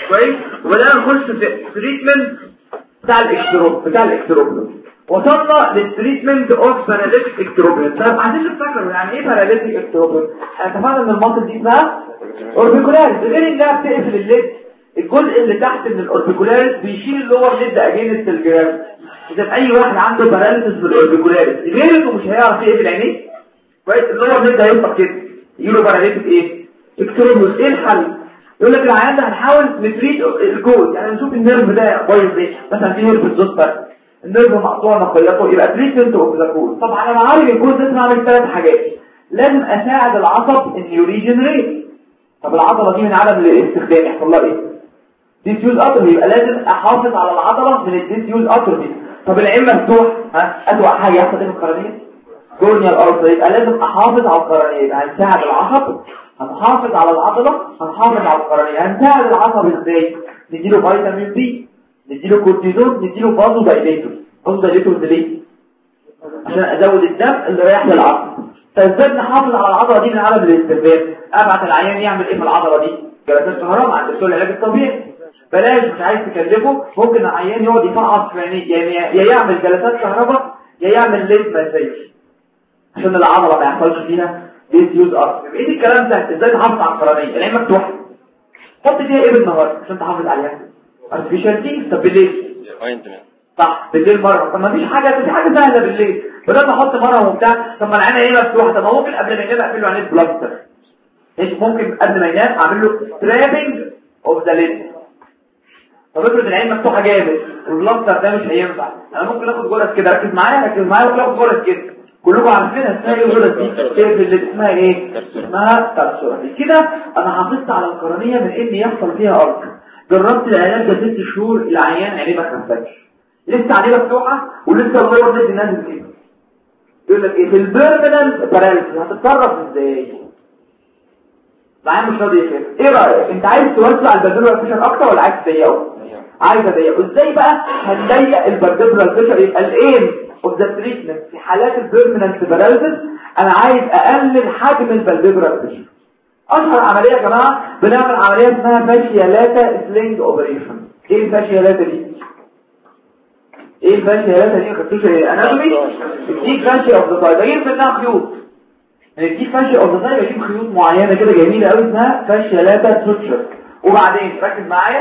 كويس وبدانا نخش في تريتمنت بتاع الاكستروب بتاع الاكستروب وصلنا للتريتمنت اوف باراليتيك اكتروبين طب عايزين نفتكر يعني ايه باراليتيك اكتروبين احنا اتفقنا ان المنطقه دي اسمها اوربيكولاريس غير انها بتقفل الليد الجزء اللي تحت من الاوربيكولاريس بيشيل اللور ليد اجينست الجرام اذا اي واحد عنده باراليسيس بالاوربيكولاريس غير انه مش هيعرف يقفل عينيه كويس اللور ليد هيفتح كده يجيله باراليتيك ايه اكتروبوس ايه الحل يقول لك العيان ده هنحاول نتريد الجول يعني نشوف النيرف ده كويس ايه مثلا في نيرف الزوستر النيرف مقطوع نقيته يبقى تريتمنت اوف ذا كول طب انا معالج الكول ده نعمل ثلاث حاجات لازم اساعد العصب ان يوريجنريت طب العضله دي من عدم الاستخدام يحصل لها ايه ديسيوز اتروفي يبقى لازم احافظ على العضله من الديسيوز اتروفي طب العين مفتوح ها اسوء حاجه يحصل ايه في القرنيه كورنيال ارثر يبقى لازم احافظ على القرنيه يبقى هنساعد العصب هنحافظ على العضله هنحافظ على القرنيه هنساعد العصب ازاي نديله فيتامين بي نديله كورتيزون نديله بازو دايليتور بازو دايليتور ليه عشان ازود الدم اللي رايح للعصب فازاي نحافظ على العضله دي من عدم الاستخدام ابعت العيان يعمل ايه في العضله دي جلسات كهرباء عند دكتور العلاج الطبيعي بلاش مش عايز تكلفه ممكن العيان يقعد يفعص في عينيه يعني يا يعمل جلسات كهرباء يا يعمل ليد مساج عشان العضله ما يحصلش فيها ديسيوز ارث ايه الكلام ده ازاي تحافظ على القرنيه العين مفتوحه حط فيها ايه بالنهار عشان تحافظ عليها ارتفيشال تي طب بالليل صح بالليل مره طب ما فيش حاجه في حاجه سهله بالليل بدل ما احط مره وبتاع طب ما العين ايه مفتوحه طب ما ممكن قبل ما ينام اقفل له عينيه بلاستر ايش ممكن قبل ما ينام اعمل له سترابنج اوف ذا ليد طب افرض العين مفتوحه جامد والبلاستر ده مش هينفع انا ممكن اخد جرس كده ركز معايا ركز معايا ممكن اخد جرس كده كلكم عارفينها اسمها ايه الجرس دي ايه اللي اسمها ايه اسمها كبسوله كده انا حافظت على القرنيه من ان يحصل فيها ارك جربت العلاج ده ست شهور العيان عينيه ما خفتش لسه عينيه مفتوحه ولسه الغور نازل نازل كده يقول لك ايه في البيرمننت باراليسيس هتتصرف ازاي العيان مش راضي يفهم ايه رايك انت عايز توسع البلدولار فيشر اكتر ولا عايز تضيقه عايز اضيقه ازاي بقى هنضيق البلدولار فيشر يبقى الايم اوف ذا تريتمنت في حالات البيرمننت باراليسيس انا عايز اقلل حجم البلدولار فيشر اشهر عمليه يا جماعه بنعمل عمليه اسمها فاشيالاتا سلينج اوبريشن ايه الفاشيالاتا دي ايه الفاشيالاتا دي خدتوش اناتومي دي فاشيا اوف ذا تايب بجيب منها خيوط يعني دي فاشيا اوف ذا تايب بجيب خيوط معينه كده جميله قوي اسمها فاشيالاتا سوتشر وبعدين ركز معايا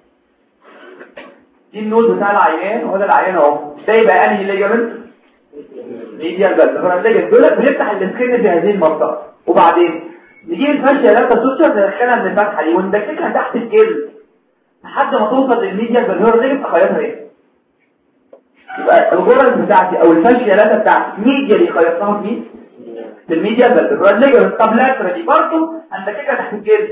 دي النوز بتاع العيان وهذا العيان اهو ده يبقى انهي ليجامنت ميديال بلد الليجامنت دول بنفتح السكين في هذه المنطقه وبعدين نجيب الفاشية لا تسوتشر ندخلها من الفتحة دي وندككها تحت الجلد لحد ما توصل للميديا بالهور دي تخيطها ايه يبقى الغرز بتاعتي او الفاشية لا بتاعتي ميديا اللي خيطناها في في الميديا بالهور الليجمنت طب لاترا دي برضه هندككها تحت الجلد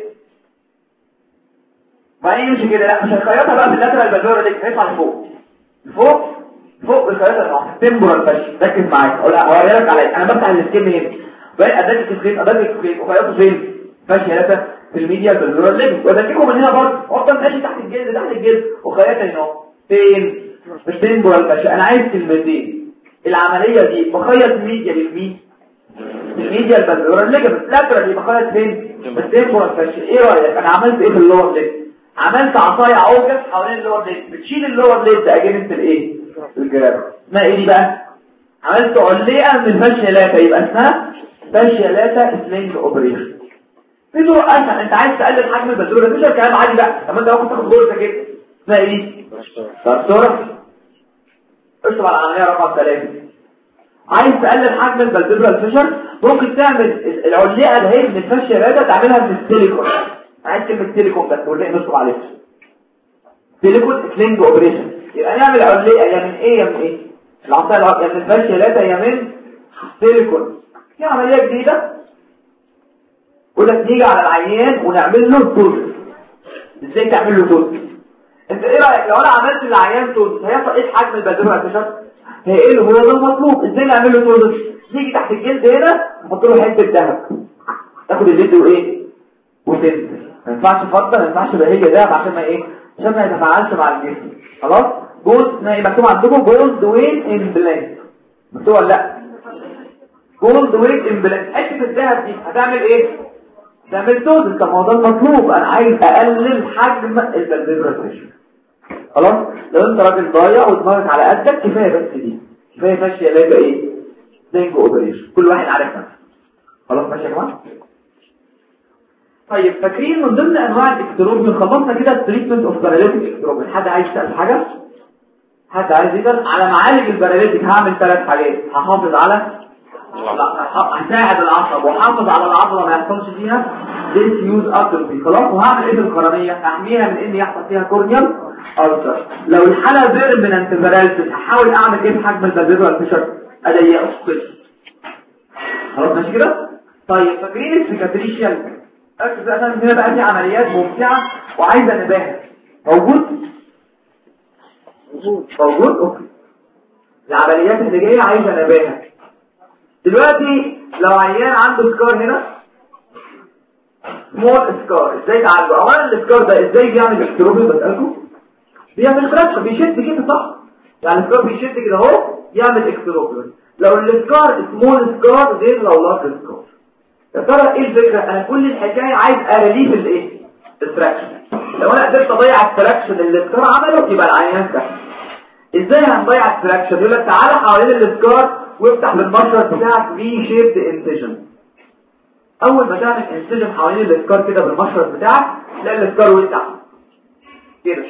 وبعدين يمشي كده لا مش هنخيطها بقى باللاترال بالهور دي هيطلع لفوق فوق فوق الخياطه تحت تمبرال فاشية ركز معايا اوريها لك عليا انا بفتح السكين هنا بقى اداك التسخين اداك التسخين وخيطه فين فاشياته في الميديا بالزرار ليجن واداكيكم من هنا برضه افضل ماشي تحت الجلد تحت الجلد وخيطه هنا فين مش فين جوه الفاشيه انا عايز كلمتين العمليه دي بخيط الميديا للمين الميديا بالزرار ليجن لاترالي بخيط فين بس فين جوه الفاشيه ايه رايك انا عملت ايه في اللور ليج عملت عصايه عوجه حوالين اللور ليج بتشيل اللور ليج اجينست الايه الجراب اسمها ايه دي بقى عملت علقه من الفاشيه يبقى اسمها فاشيالاتا سلينج اوبريشن في طرق اسهل انت عايز تقلل حجم البلدوره مفيش الكلام عادي بقى طب انت ممكن تاخد غرزه كده اسمها ايه دكتوره اشرب على العمليه رقم 3 عايز تقلل حجم البلدوره الفشر ممكن تعمل العلقه اللي هي من الفاشيالاتا تعملها في السيليكون عايز كلمه سيليكون بس واللي نشرب عليها سيليكون سلينج اوبريشن يبقى نعمل علقه يا من ايه يا من ايه العصايه يا من الفاشيالاتا يا من السيليكون في عملية جديدة وده نيجي على العيان ونعمل له توز ازاي تعمل له توز انت ايه رأيك لو انا عملت للعيان توز هيحصل ايه حجم البلدوره الفشل هي ايه هو ده المطلوب ازاي نعمل له توز نيجي تحت الجلد هنا نحط له حته ذهب تاخد الجلد وايه وتنزل ما ينفعش فضه ما ينفعش بهيجه دهب عشان ما ايه عشان ما يتفاعلش مع الجسم خلاص جوز مكتوب عندكم جولد وين ان بلانك مكتوب ولا لا جولد ويت امبلانت حته الذهب دي هتعمل ايه تعمل توزن طب ما هو ده المطلوب انا عايز اقلل حجم البلبيبرال بريشر خلاص لو انت راجل ضايع ودماغك على قدك كفايه بس دي كفايه ماشيه لاقي ايه دينجو اوبريشن كل واحد عارف نفسه خلاص ماشي يا جماعه طيب فاكرين من ضمن انواع الاكتروبين خلصنا كده التريتمنت اوف باراليتيك اكتروبين حد عايز يسال حاجه حد عايز يسال على معالج الباراليتيك هعمل ثلاث حاجات هحافظ على هساعد العصب واحافظ على العضله ما يحصلش فيها ديس يوز اتروفي خلاص وهعمل ايه بالقرنيه احميها من ان يحصل فيها كورنيال ألسر لو الحاله بيرمننت باراليسيس هحاول اعمل ايه بحجم البلبيبرال بريشر اضيقه خلاص ماشي كده طيب فاكرين السيكاتريشيال ركز عشان هنا بقى في عمليات ممتعه وعايزه نباهه موجود موجود موجود اوكي العمليات اللي جايه عايزه نباهه دلوقتي لو عيان عنده سكار هنا سمول سكار ازاي تعالجه اولا السكار ده ازاي بيعمل اكتروبي بسالكم بيعمل فراكشن بيشد كده صح يعني السكار بيشد كده اهو يعمل اكتروبي لو السكار سمول سكار غير لو لارج سكار يا ترى ايه الفكره انا كل الحكايه عايز اريليف الايه الفراكشن لو انا قدرت اضيع الفراكشن اللي السكار عمله يبقى العيان سهل ازاي هنضيع الفراكشن يقول لك تعالى حوالين السكار وافتح بالمشرط بتاعك في شيبد انسجن اول ما تعمل انسجن حوالين الاسكار كده بالمشرط بتاعك تلاقي الاسكار وسع كده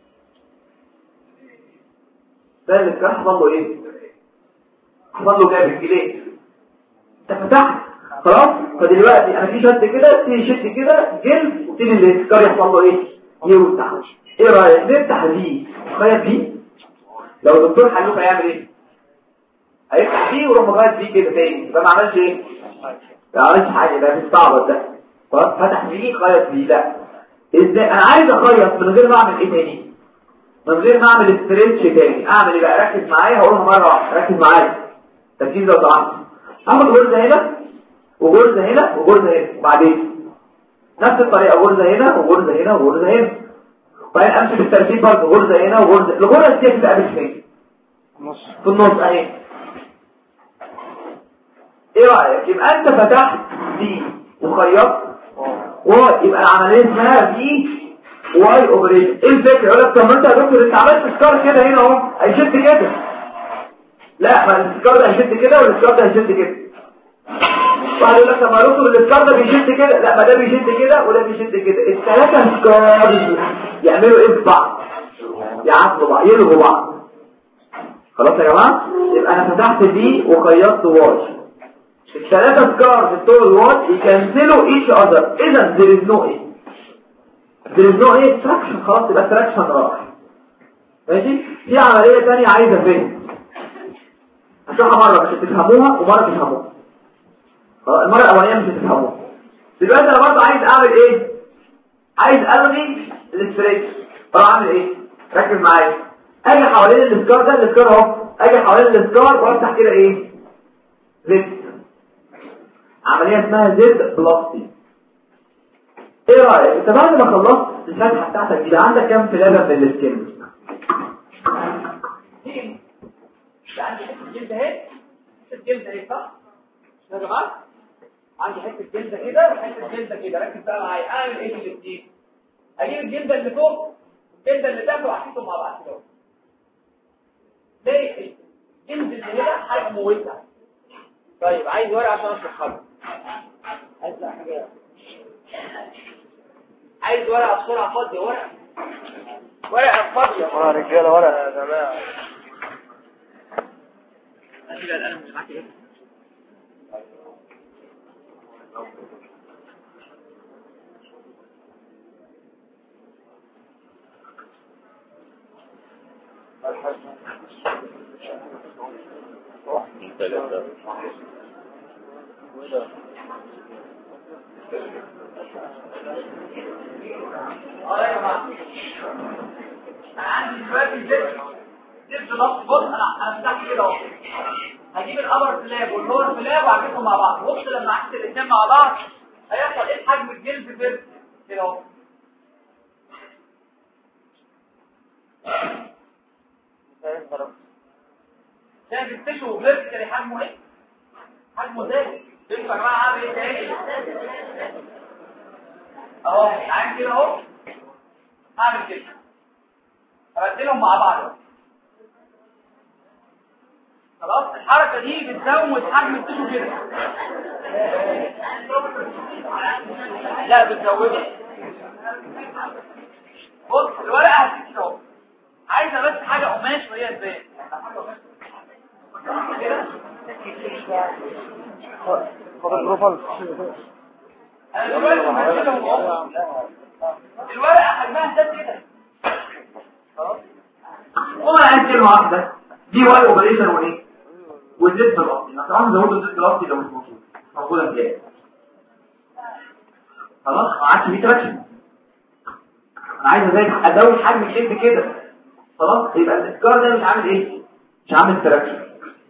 ده الاسكار حصل له ايه حصل له جاب الجليد انت فتحت خلاص فدلوقتي انا في شد كده في شد كده جلد وتيجي الاسكار يحصل له ايه يوسع ايه رايك نفتح دي تخيل دي لو الدكتور حلوك هيعمل ايه هيفتح فيه ويروح مغير فيه كده تاني يبقى ما عملش ايه ما عملش حاجه ده مستعبط ده خلاص فتح فيه خيط فيه لا ازاي انا عايز اخيط من غير ما اعمل ايه تاني من غير ما اعمل ستريتش تاني اعمل ايه بقى ركز معايا هقولها مره واحده ركز معايا تركيز لو سمحت اخد غرزه هنا وغرزه هنا وغرزه هنا وبعدين نفس الطريقه غرزه هنا وغرزه هنا وغرزه هنا وبعدين امشي بالترتيب برضه غرزه هنا وغرزه الغرزه دي بتبقى فين في النص اهي ايه رأيك يبقى انت فتحت دي وخيطت واي يبقى العملية اسمها دي واي اوبريشن ايه الفكرة يقول لك طب ما انت يا دكتور انت عملت سكار كده هنا اهو هيشد كده لا ما السكار ده هيشد كده والسكار ده هيشد كده واحد يقول لك طب ما يا دكتور السكار ده بيشد كده لا ما ده بيشد كده وده بيشد كده الثلاثة سكار يعملوا ايه في بعض يعطلوا بعض يلغوا بعض خلاص يا جماعة يبقى انا فتحت دي وخيطت واي الثلاثة سكار في الطول الوات يكنسلوا ايش اذر اذا there is no ايه there is no ايه تراكشن خلاص يبقى تراكشن راح ماشي في عملية تانية عايزة فهم هشرحها مرة مش هتفهموها ومرة تفهموها المرة الأولانية مش هتفهموها دلوقتي أنا برضه عايز أعمل إيه؟ عايز ألغي الاستريتش أروح أعمل إيه؟ ركز معايا أجي حوالين السكار ده السكار أهو أجي حوالين السكار وأفتح كده إيه؟ زد عملية اسمها زد بلاستي ايه رأيك انت بعد ما خلصت الفتحة بتاعتك دي عندك كام فلابة من السكين عندي حتة جلد اهي حتة جلد اهي صح يا جماعة عندي حتة جلدة كده وحتة جلدة كده ركز بقى معايا اعمل ايه في الاثنين اجيب الجلدة اللي فوق والجلدة اللي تحت واحطهم مع بعض كده ليه الجلد اللي هنا حجمه وسع طيب عايز ورقة عشان اشرحها لك عايز حاجة عايز ورقة بسرعة فاضية ورقة ورقة فاضية ورقة رجالة ورقة يا جماعة أشيل القلم مش معاك ايه ثلاثة اه يا جماعه انا عندي دلوقتي زبد زبد نص بص انا انا فتحت كده اهو هجيب الابر فلاب واللور فلاب واعملهم مع بعض بص لما احط الاثنين مع بعض هيحصل ايه حجم الجلد في كده اهو شايف التشو فيرتيكالي حجمه ايه؟ حجمه ثابت ينفع بقى اعمل ايه تاني؟ اهو عين كده اهو هعمل كده هبدلهم مع بعض خلاص الحركه دي بتزود حجم التشو كده لا بتزودها بص الورقه هتكتب اهو عايزه بس حاجه قماش وهي ازاي الورقه حجمها ده كده خلاص هو انا عايز كلمه واحده دي واي اوبريشن وايه والزيت الاصلي انا طبعا زودت الزيت الاصلي لو مش موجود موجوده ازاي خلاص ما عادش فيه تراكشن انا عايز ازاي ازود حجم الجلد كده خلاص يبقى الاسكار ده مش عامل ايه مش عامل تراكشن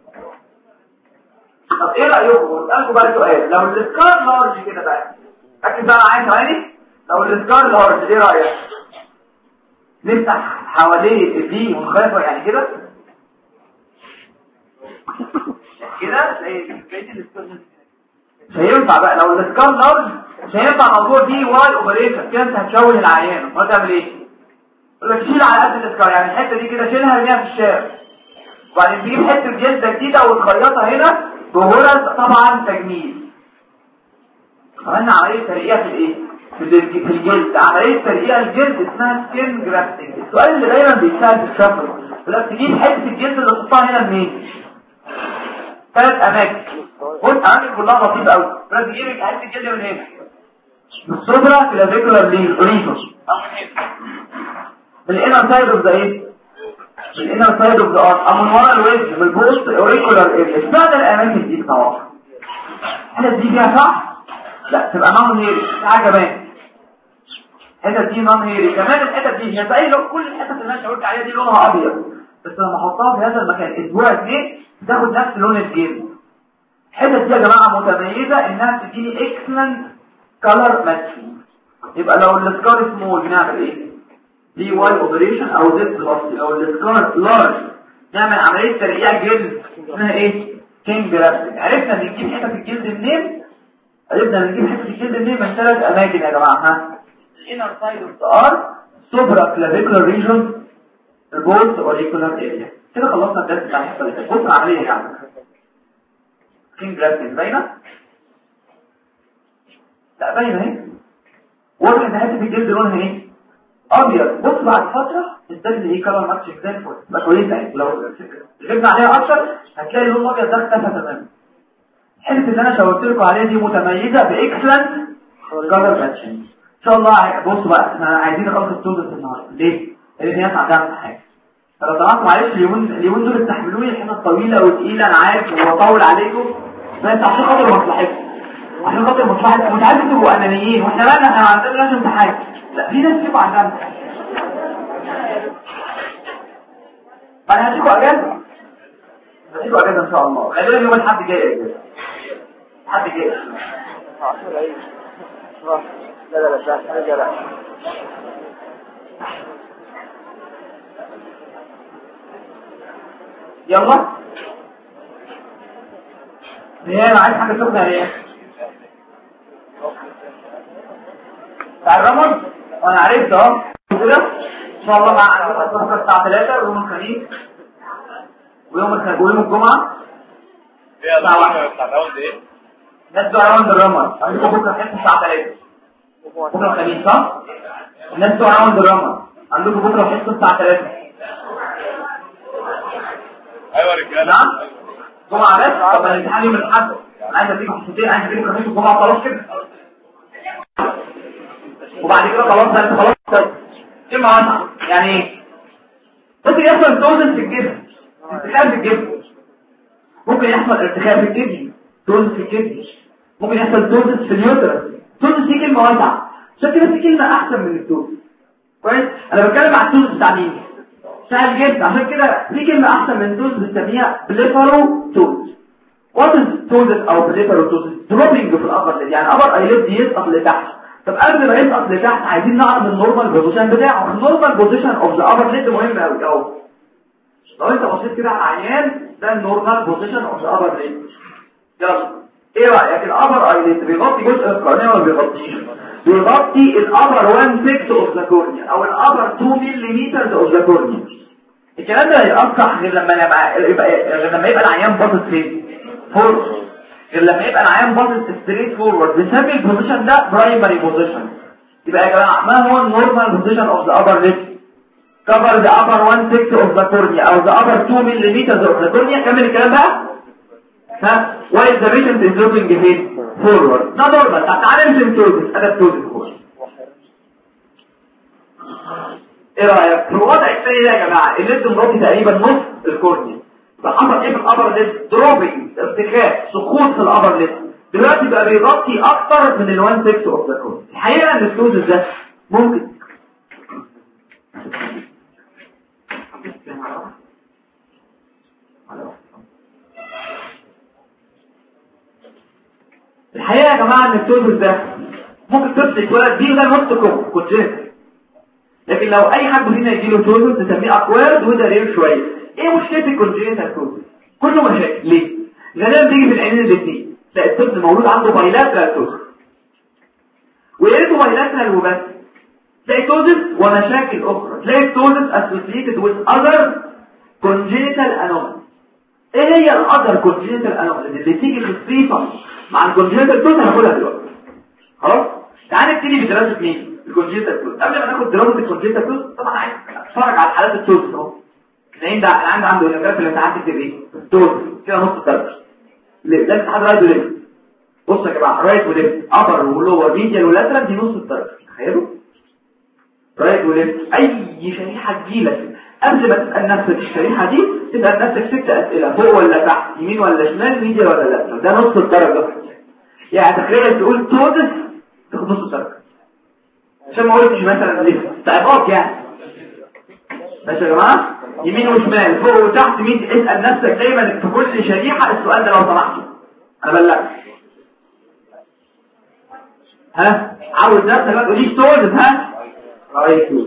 طب ايه رايكم اسالكم بقى سؤال لو الاسكار لارج كده بقى ركز بقى معايا ثواني لو الاسكار لارج ايه رايك نفتح حواليه دي ونخيطه يعني كده كده زي بقيه الاسكار مش هينفع بقى لو الاسكار لارج مش هينفع موضوع دي واي اوبريشن كده انت هتشوه العيان امال تعمل ايه يقول لك شيل على قد الاسكار يعني الحته دي كده شيلها ارميها في الشارع وبعدين تجيب حته جلده جديده وتخيطها هنا بغرز طبعا تجميل عملنا عمليه ترقيع في الايه في الج- في الجلد عمليه ترقيع الجلد اسمها سكين جرافتنج السؤال اللي دايما بيتسال في الشفر يقول لك تجيب حته الجلد اللي تحطها هنا منين ثلاث اماكن بص اماكن كلها بسيطه قوي بس تجيب لك حته الجلد من هنا من الصدرة كلافيكولار ليجن من الانر سايد اوف ذا ايه من الانر سايد اوف ذا ارم من ورا الوجه من البوست اوريكولار اريا اشمعنى الاماكن دي طبعا الحته دي فيها صح لا تبقى نون هيري في حاجه كمان الحته دي نون هيري كمان الحته دي هي زي لو كل الحتت اللي انا شاورت عليها دي لونها ابيض بس لما احطها في هذا المكان اسبوع اثنين تاخد نفس لون الجلد الحتت دي يا جماعه متميزه انها تديني اكسلنت كلر ماتشنج يبقى لو السكار سمول بنعمل ايه دي واي اوبريشن او زد بلس لو السكار لارج نعمل عمليه ترقيع جلد اسمها ايه كينج جرافتنج عرفنا نجيب حته الجلد منين عرفنا نجيب حته الجلد منين من ثلاث اماكن يا جماعه ها الانر سايد اوف ذا ار سوبرا كلافيكولار ريجن البولت اوريكولار اريا كده خلصنا الدرس بتاع الحصه اللي فاتت بص العمليه يعني كينج جرافتنج باينه لا باينه اهي واضح ان حته الجلد لونها ايه ابيض بص بعد فتره الدم اللي هي كلر ماتشنج زي الفل بقى كويسه يعني لو جبنا عليها اكتر هتلاقي اللون الابيض ده اختفى تماما الحته اللي انا شاورت لكم عليها دي متميزه باكسلنت كلر ماتشنج ان شاء الله بصوا بقى احنا عايزين نخلص التولز النهارده ليه؟ لان هي عندها حاجه فلو سمحت معلش اليومين اليومين دول استحملوني الحصه طويله وتقيله انا عارف وبطول عليكم بس عشان خاطر مصلحتكم عشان خاطر مصلحتكم مش عايز تبقوا انانيين واحنا مالنا احنا عندنا لازم امتحان لا في ناس فيكم عندها امتحان ما انا هديكوا اجازه هديكوا اجازه ان شاء الله غالبا يوم الاحد جاي اجازه الحد جاي لا لا لا لا لا يلا نيام عايز حاجه سخنه يا نيام بتاع الرمل وانا عرفت اهو كده ان شاء الله مع بكره الساعه 3 ويوم الخميس ويوم الخميس ويوم الجمعه ايه الله بتاع الراوند ايه الناس بتوع راوند الرمل عندكم بكره حصه الساعه 3 بكره الخميس صح الناس بتوع راوند الرمل عندكم بكره حصه الساعه 3 ايوه يا رجاله نعم جمعة بس طب الامتحان يوم الأحد عايز اديكم حصتين عايز اديكم خميس وجمعة خلاص كده وبعد كده خلاص ده انت خلاص طيب كلمة واحدة يعني ايه ممكن يحصل توزن في الجسم ارتخاء في الجسم ممكن يحصل ارتخاء في الكدني توزن في الكدني ممكن يحصل توزن في اليوترس توزن دي كلمة واسعة عشان كده في كلمة أحسن من التوزن كويس أنا بتكلم على التوزن بتاع مين سهل جدا عشان كده في كلمة أحسن من توز بنسميها بليفرو توز وات از توز أو بليفرو توز دروبينج في الأبر ليد يعني الأبر أيليد يسقط لتحت طب قبل ما يسقط لتحت عايزين نعرف النورمال بوزيشن بتاعه النورمال بوزيشن اوف ذا أبر ليد مهم قوي اهو لو انت بصيت كده على عيان ده النورمال بوزيشن اوف ذا أبر ليد يلا ايه رأيك الأبر أيليد بيغطي جزء القرنية ولا بيغطيش بيغطي الابر 1 6 اوف ذا كورنيا او الابر 2 ملم اوف ذا كورنيا الكلام ده هيبقى غير لما يبقى غير لما يبقى العيان باصص فين فور غير لما يبقى العيان باصص ستريت فورورد بنسمي البوزيشن ده برايمري بوزيشن يبقى يا جماعه ما هو النورمال بوزيشن اوف ذا ابر ليب cover the upper 1 6 of the cornea او the upper 2 millimeters of the cornea كمل الكلام بقى ها while the patient is looking ahead forward ده نورمال طب تعالى نرسم توزس انا توزس هو ايه رايك في الوضع الثاني ده يا جماعه الليد مغطي تقريبا نص الكورنيا فحصل ايه في الابر ليد دروبنج ارتخاء سقوط في الابر ليد دلوقتي بقى بيغطي اكتر من ال 1 6 اوف ذا كورنيا الحقيقه ان التوزس ده ممكن الحقيقة يا جماعة ان التوزس ده ممكن طفل يتولد بيه ده نص كوم كونجنت لكن لو اي حد فينا يجيله توزس نسميه اكوارد وده رير شوية ايه مشكلة الكونجنتال توزس كله مشاكل ليه غالبا بيجي في العينين الاثنين تلاقي الطفل مولود عنده بايلاترال توزس ويا ريته بايلاترال وبس تلاقي توزس ومشاكل اخرى تلاقي التوزس associated with other congenital anomalies ايه هي الاذر congenital anomalies اللي تيجي خصيصا مع الكونجنتال توز هناخدها دلوقتي خلاص تعال نبتدي بدراسه مين الكونجنتال توز قبل ما ناخد دراسه الكونجنتال توز طبعا عايز اتفرج على حالات التوز اهو العين ده انا عندي عنده هنا في الامتحان تكتب ايه التوز كده نص درجه ليه ده الامتحان رايت وليفت بصوا يا جماعه رايت وليفت ابر ولور ميديال ولاترال دي نص الدرجه تخيلوا رايت وليفت اي شريحه تجيلك قبل ما تسال نفسك الشريحه دي تسال نفسك ست اسئله فوق ولا تحت يمين ولا شمال ميديال ولا لاترال ده نص الدرجه يعني تخيل تقول توزس تاخد نص درجه عشان ما قلتش مثلا ليه تعباك يعني ماشي يا جماعه يمين وشمال فوق وتحت مين اسال نفسك دايما في كل شريحه السؤال ده لو سمحت انا بلغت ها عاوز نفسك ما تقوليش توزس ها رايت توز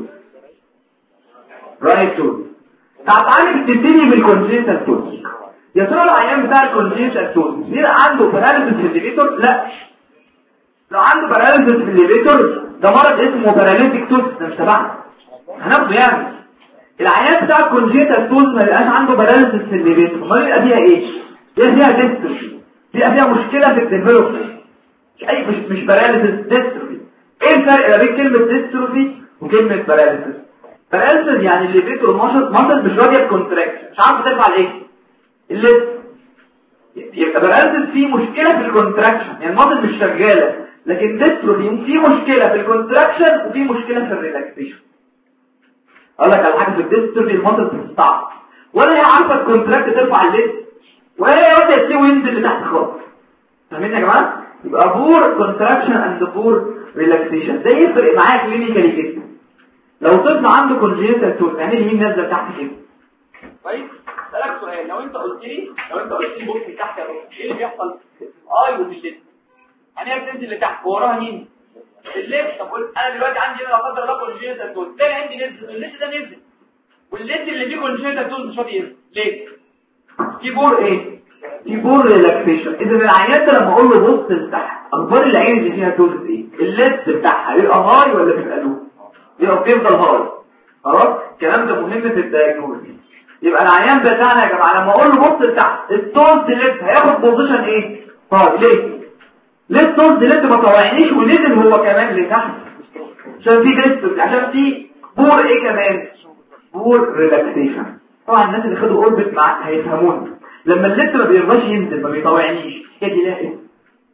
رايت توز تعالى تبتدي بالكونجنتال توز يا ترى العيان بتاع الكونجنتال توز بيبقى عنده باراليسيس في الليفيتور لا لو عنده باراليسيس في الليفيتور ده مرض اسمه باراليتيك توز ده مش تبعنا هناخده يعني العيان بتاع الكونجنتال توز ما يبقاش عنده باراليسيس في الليفيتور امال يبقى فيها ايه يبقى فيها ديستروفي بيبقى فيها مشكله في الديفلوبمنت مش اي مش مش باراليسيس ديستروفي ايه الفرق ما بين كلمه ديستروفي وكلمه باراليسيس باراليسيس يعني الليفيتور ماسل ماسل مش راضيه بكونتراكشن مش عارفه ترفع الايه الليفت يبقى باراليسيس فيه مشكله في الكونتراكشن يعني الماسل مش شغاله لكن ديستروفي فيه مشكله في الكونتراكشن وفيه مشكله في الريلاكسيشن اقول لك على حاجه في الديستروفي الماسل بتستعب ولا هي عارفه الكونتراكت ترفع الليفت ولا هي راضيه تسيب وينزل لتحت خالص فاهمين يا جماعه يبقى بور كونتراكشن اند بور ريلاكسيشن ده يفرق معاك كلينيكالي جدا لو طفل عنده كونجنتال توز يعني اليمين نازله تحت كده طيب اسالك سؤال لو انت قلت لي لو انت قلت لي بص تحت يا رب ايه اللي بيحصل في الاي وفي الليد يعني هي بتنزل لتحت وراها مين الليد طب قلت انا دلوقتي عندي لا قدر الله كونجنتال توز تاني عندي نزل الليد ده نزل والليد اللي فيه كونجنتال توز مش راضي ينزل ليه في بور ايه في بور ريلاكسيشن اذا العيان ده لما اقول له بص لتحت اخبار العين اللي فيها توز ايه الليد بتاعها يبقى هاي ولا بيبقى لو يبقى بيفضل هاي خلاص الكلام ده مهم في الدايجنوز يبقى العيان بتاعنا يا جماعه لما اقول له بص لتحت التوز ديليت هياخد بوزيشن ايه هاي ليه ليه التوز ديليت ما طوعنيش ونزل هو كمان لتحت عشان في ديستنس عشان في بور ايه كمان بور ريلاكسيشن طبعا الناس اللي خدوا اوربت مع هيفهموني لما الليت ما بيرضاش ينزل ما بيطوعنيش هي دي لها ايه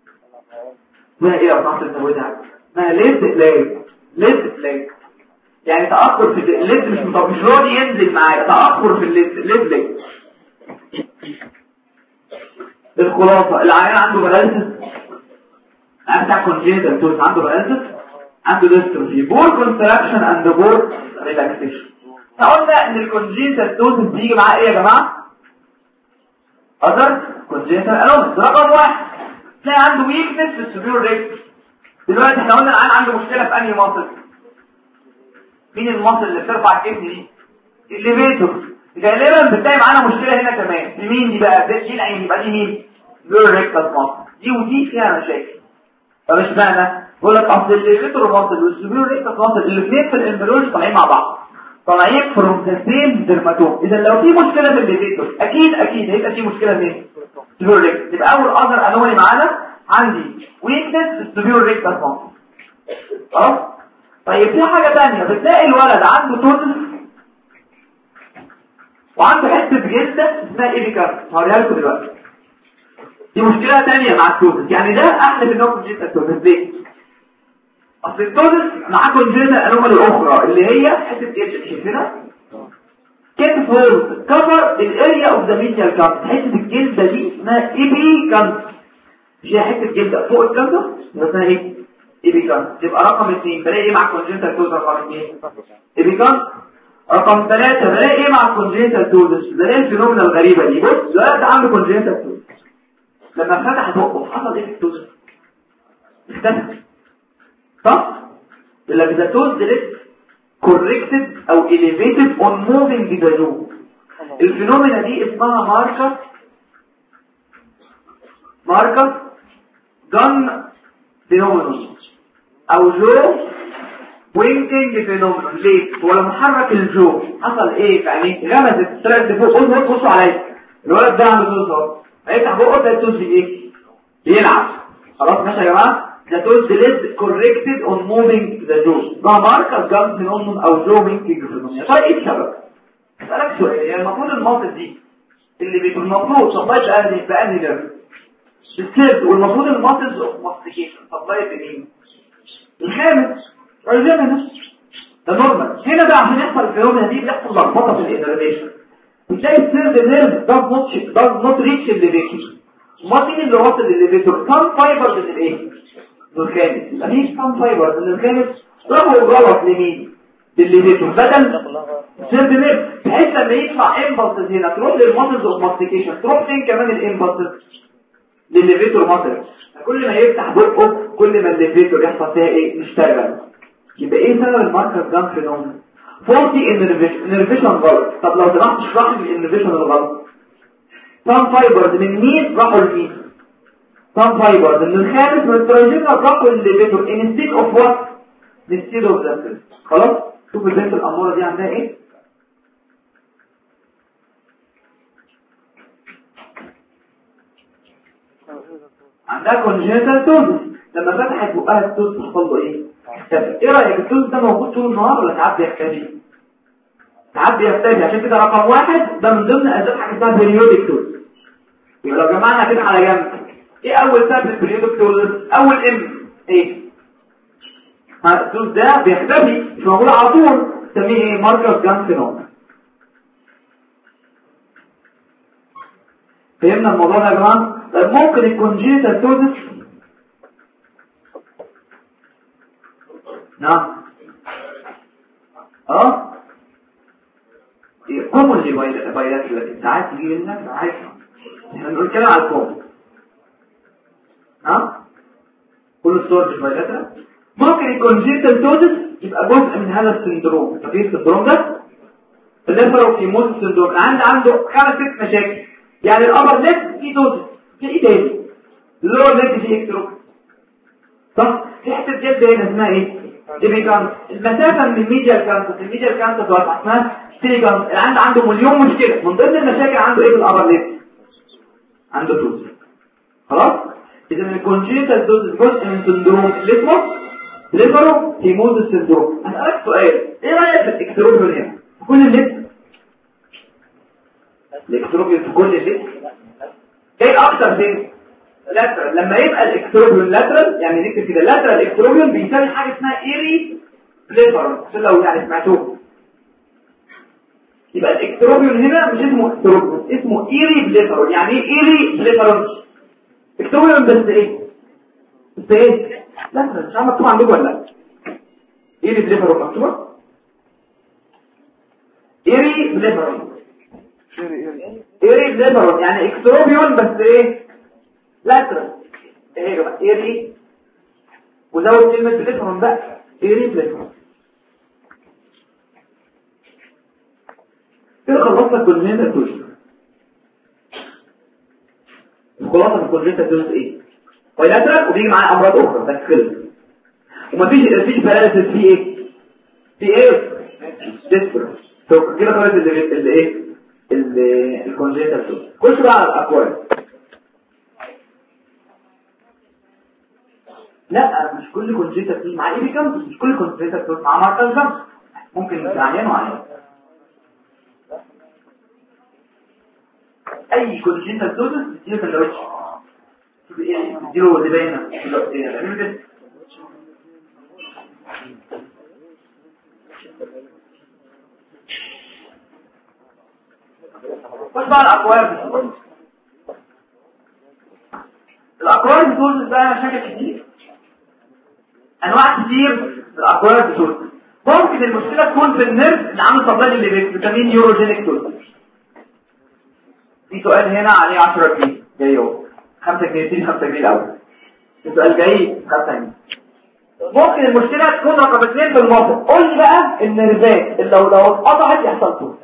ما ايه يا بنات الزودها ما ليد لاج ليد لاج يعني تأخر في الليد مش مطب... مش راضي ينزل معايا تأخر في الليد ليد لاج الخلاصة العيان عنده باراليسيس العيان بتاع كونجيتال توز عنده باراليسيس عنده ديستروفي بور كونتراكشن اند بور ريلاكسيشن قلنا ان الكونجيتال توز بيجي معاه ايه يا جماعه اذر كونجيتال الومس رقم واحد تلاقي عنده ويكنس في السوبيور ريكت دلوقتي احنا قلنا العيان عنده مشكله في انهي ماسل مين الماسل اللي بترفع الكتف دي الليفيتور غالبا بتلاقي معانا مشكله هنا كمان دي مين دي بقى دي العين يبقى دي مين لور ريكتس ماسل دي ودي فيها مشاكل طب اشمعنى بقول لك اصل الليفيتور ماسل والسوبيريور ريكتس ماسل الاثنين في الامبريولوجي طالعين مع بعض طالعين فروم ذا سيم ديرماتوم اذا لو في مشكله في الليفيتور اكيد اكيد هيبقى في مشكله فين السوبيريور ريكتس يبقى اول اذر انومالي معانا عندي ويكنس في السوبيريور ريكتس ماسل خلاص طيب في حاجه ثانيه بتلاقي الولد عنده توتل وعنده حته جلده اسمها ايبيكار هوريها لكم دلوقتي دي مشكله ثانيه مع التوتل يعني ده احلى في النوع جدا التوتل ليه اصل التوتل معاه كونجنتال انومالي اخرى اللي هي حته جلد شايفينها كيف هولد كفر الاريا اوف ذا ميديال كانت حته الجلده دي اسمها ايبيكانت مش هي حته جلده فوق الكانت اسمها ايه ايبيكانت تبقى رقم 2 بلاقي ايه مع كونجنتال توتل رقم 2 ايبيكانت رقم 3 بلاقي ايه مع الكونجنتال توزس بلاقي الفينومينا الغريبه دي بص الولد ده عنده كونجنتال توزس لما فتح بقه حصل ايه في التوزس اختفى صح لك ذا توز ليت كوركتد او elevated on moving the jaw الفينومينا دي اسمها ماركر ماركر جن فينومينوس او جو وينكينج فينومينون ليه هو لما حرك الجو حصل ايه في عينيه غمزت طلعت لفوق قول بصوا بصوا عليا الولد ده عنده توز اهو هيفتح بقه ده التوز ايه بيلعب خلاص ماشي يا جماعه ده توز ليد كوركتد اون موفينج ذا جو ده ماركر جام فينومينون او جو وينكينج فينومينون يا ترى ايه السبب اسالك سؤال يعني المفروض المنطق دي اللي بيكون المفروض سبلاي بأنهي بأنهي نيرف بالسيرد والمفروض الماسلز اوف ماستيكيشن سبلاي بمين الخامس رجلنا ده نورمال هنا بقى عشان يحصل الفيرومينا دي بيحصل لخبطه في الانرفيشن بتلاقي السيرد نيرف ده نوت ده نوت ريتش الليفيتور ما مين اللي واصل للليفيتور كام فايبرز من الايه الخامس يبقى مفيش كام فايبرز من الخامس راحوا غلط لمين للليفيتور بدل سيرد نيرف بحيث لما يطلع امبلسز هنا تروح للماسلز اوف ماستيكيشن تروح فين كمان الامبلسز للليفيتور ماسل كل ما يفتح بقه كل ما الليفيتور يحصل فيها ايه نشتغل يبقى ايه سبب الماركر جان فينومين فولتي انرفيشن غلط طب لو سمحت اشرح لي الانرفيشن الغلط سام فايبرز من مين راحوا لمين سام فايبرز من الخامس من التراجينا راحوا للليفيتور انستيد اوف وات انستيد اوف ذات خلاص شوف البنت الاموره دي عندها ايه عندها كونجنتال توز لما فتحت بقها التوز حصل له ايه اختفى ايه رايك التوز ده موجود طول النهار ولا ساعات بيختفي ساعات بيختفي عشان كده رقم واحد ده من ضمن اسباب حاجه اسمها بيريودك توز يبقى لو جمعنا كده على جنب ايه اول سبب البيريودك توز اول ام ايه ها التوز ده بيختفي مش موجود على طول نسميه ايه ماركر جان فينومين فهمنا الموضوع ده يا جماعه طيب ممكن الكونجيتال توزس نعم اه كومون اللي بايلات لكن ساعات تجي منك عايز احنا بنقول كده على الكومون ها كل الصور مش بايلاتها ممكن الكونجيتال توزس يبقى جزء من هذا السندروم ففي السندروم ده الليفروكيموز سندروم عندي عنده خمس ست مشاكل يعني الابر ليفت في توزس في ايه تاني اللور ليفت في اكتروك صح في حته جلد هنا اسمها ايه ايبيكانت المسافه من الميديال كانت الميديال كانت توسع اسمها ستيجانت العند عنده مليون مشكله من ضمن المشاكل عنده ايه في الابر ليفت عنده توزس خلاص اذا الكونجيتال دوز جزء من سندروم اللي اسمه ليفرو هيموز سندروم هسألك سؤال ايه رأيك في الاكتروبيون هنا في كل الليفت الاكتروبيون في كل الليفت ايه اكتر فين لاترال لما يبقى الاكتروبيون لاترال يعني نكتب كده لاترال اكتروبيون بيساوي حاجه اسمها ايري ليفر عشان لو يعني سمعتوه يبقى الاكتروبيون هنا مش اسمه اكتروبيون اسمه ايري بليفر يعني ايه ايري بليفر اكتروبيون بس ايه بس ايه لا مش عارف مكتوب عندكم ولا لا ايري بليفر مكتوبه ايري بليفر ايري بليفر يعني اكتروبيون بس ايه لاترال ايه يا جماعه ايري وزود كلمه بليفر بقى ايري بليفر كده خلصنا كلنا الدوش الخلاصه من كلنا الدوش ايه بايلاترال وبيجي معاه امراض اخرى بس خلص ومفيش مفيش باراليسيس في ايه في ايه ديسبرس طب كده خلاص اللي اللي ايه الكونجنتال خش بقى على الاكوارد لا مش كل كونجنتال فيه مع ايه بيكمل مش كل كونجنتال فيه مع ماركال جامس ممكن تعينه عليه اي كونجنتال توتس تديله سندوتش تديله اللي باينه خش بقى الاكوار الاكوار بتوز بقى مشاكل كتير انواع كتير في الاكوار بتوز ممكن المشكله تكون في النيرف اللي عامل سبلاي اللي بنسميه نيوروجينيك توز في سؤال هنا عليه 10 جنيه جاي اهو 5 جنيه تيجي 5 جنيه الاول السؤال جاي 5 جنيه ممكن المشكله تكون رقم 2 في الموضوع قول لي بقى النرفات اللي لو لو اتقطعت يحصل توز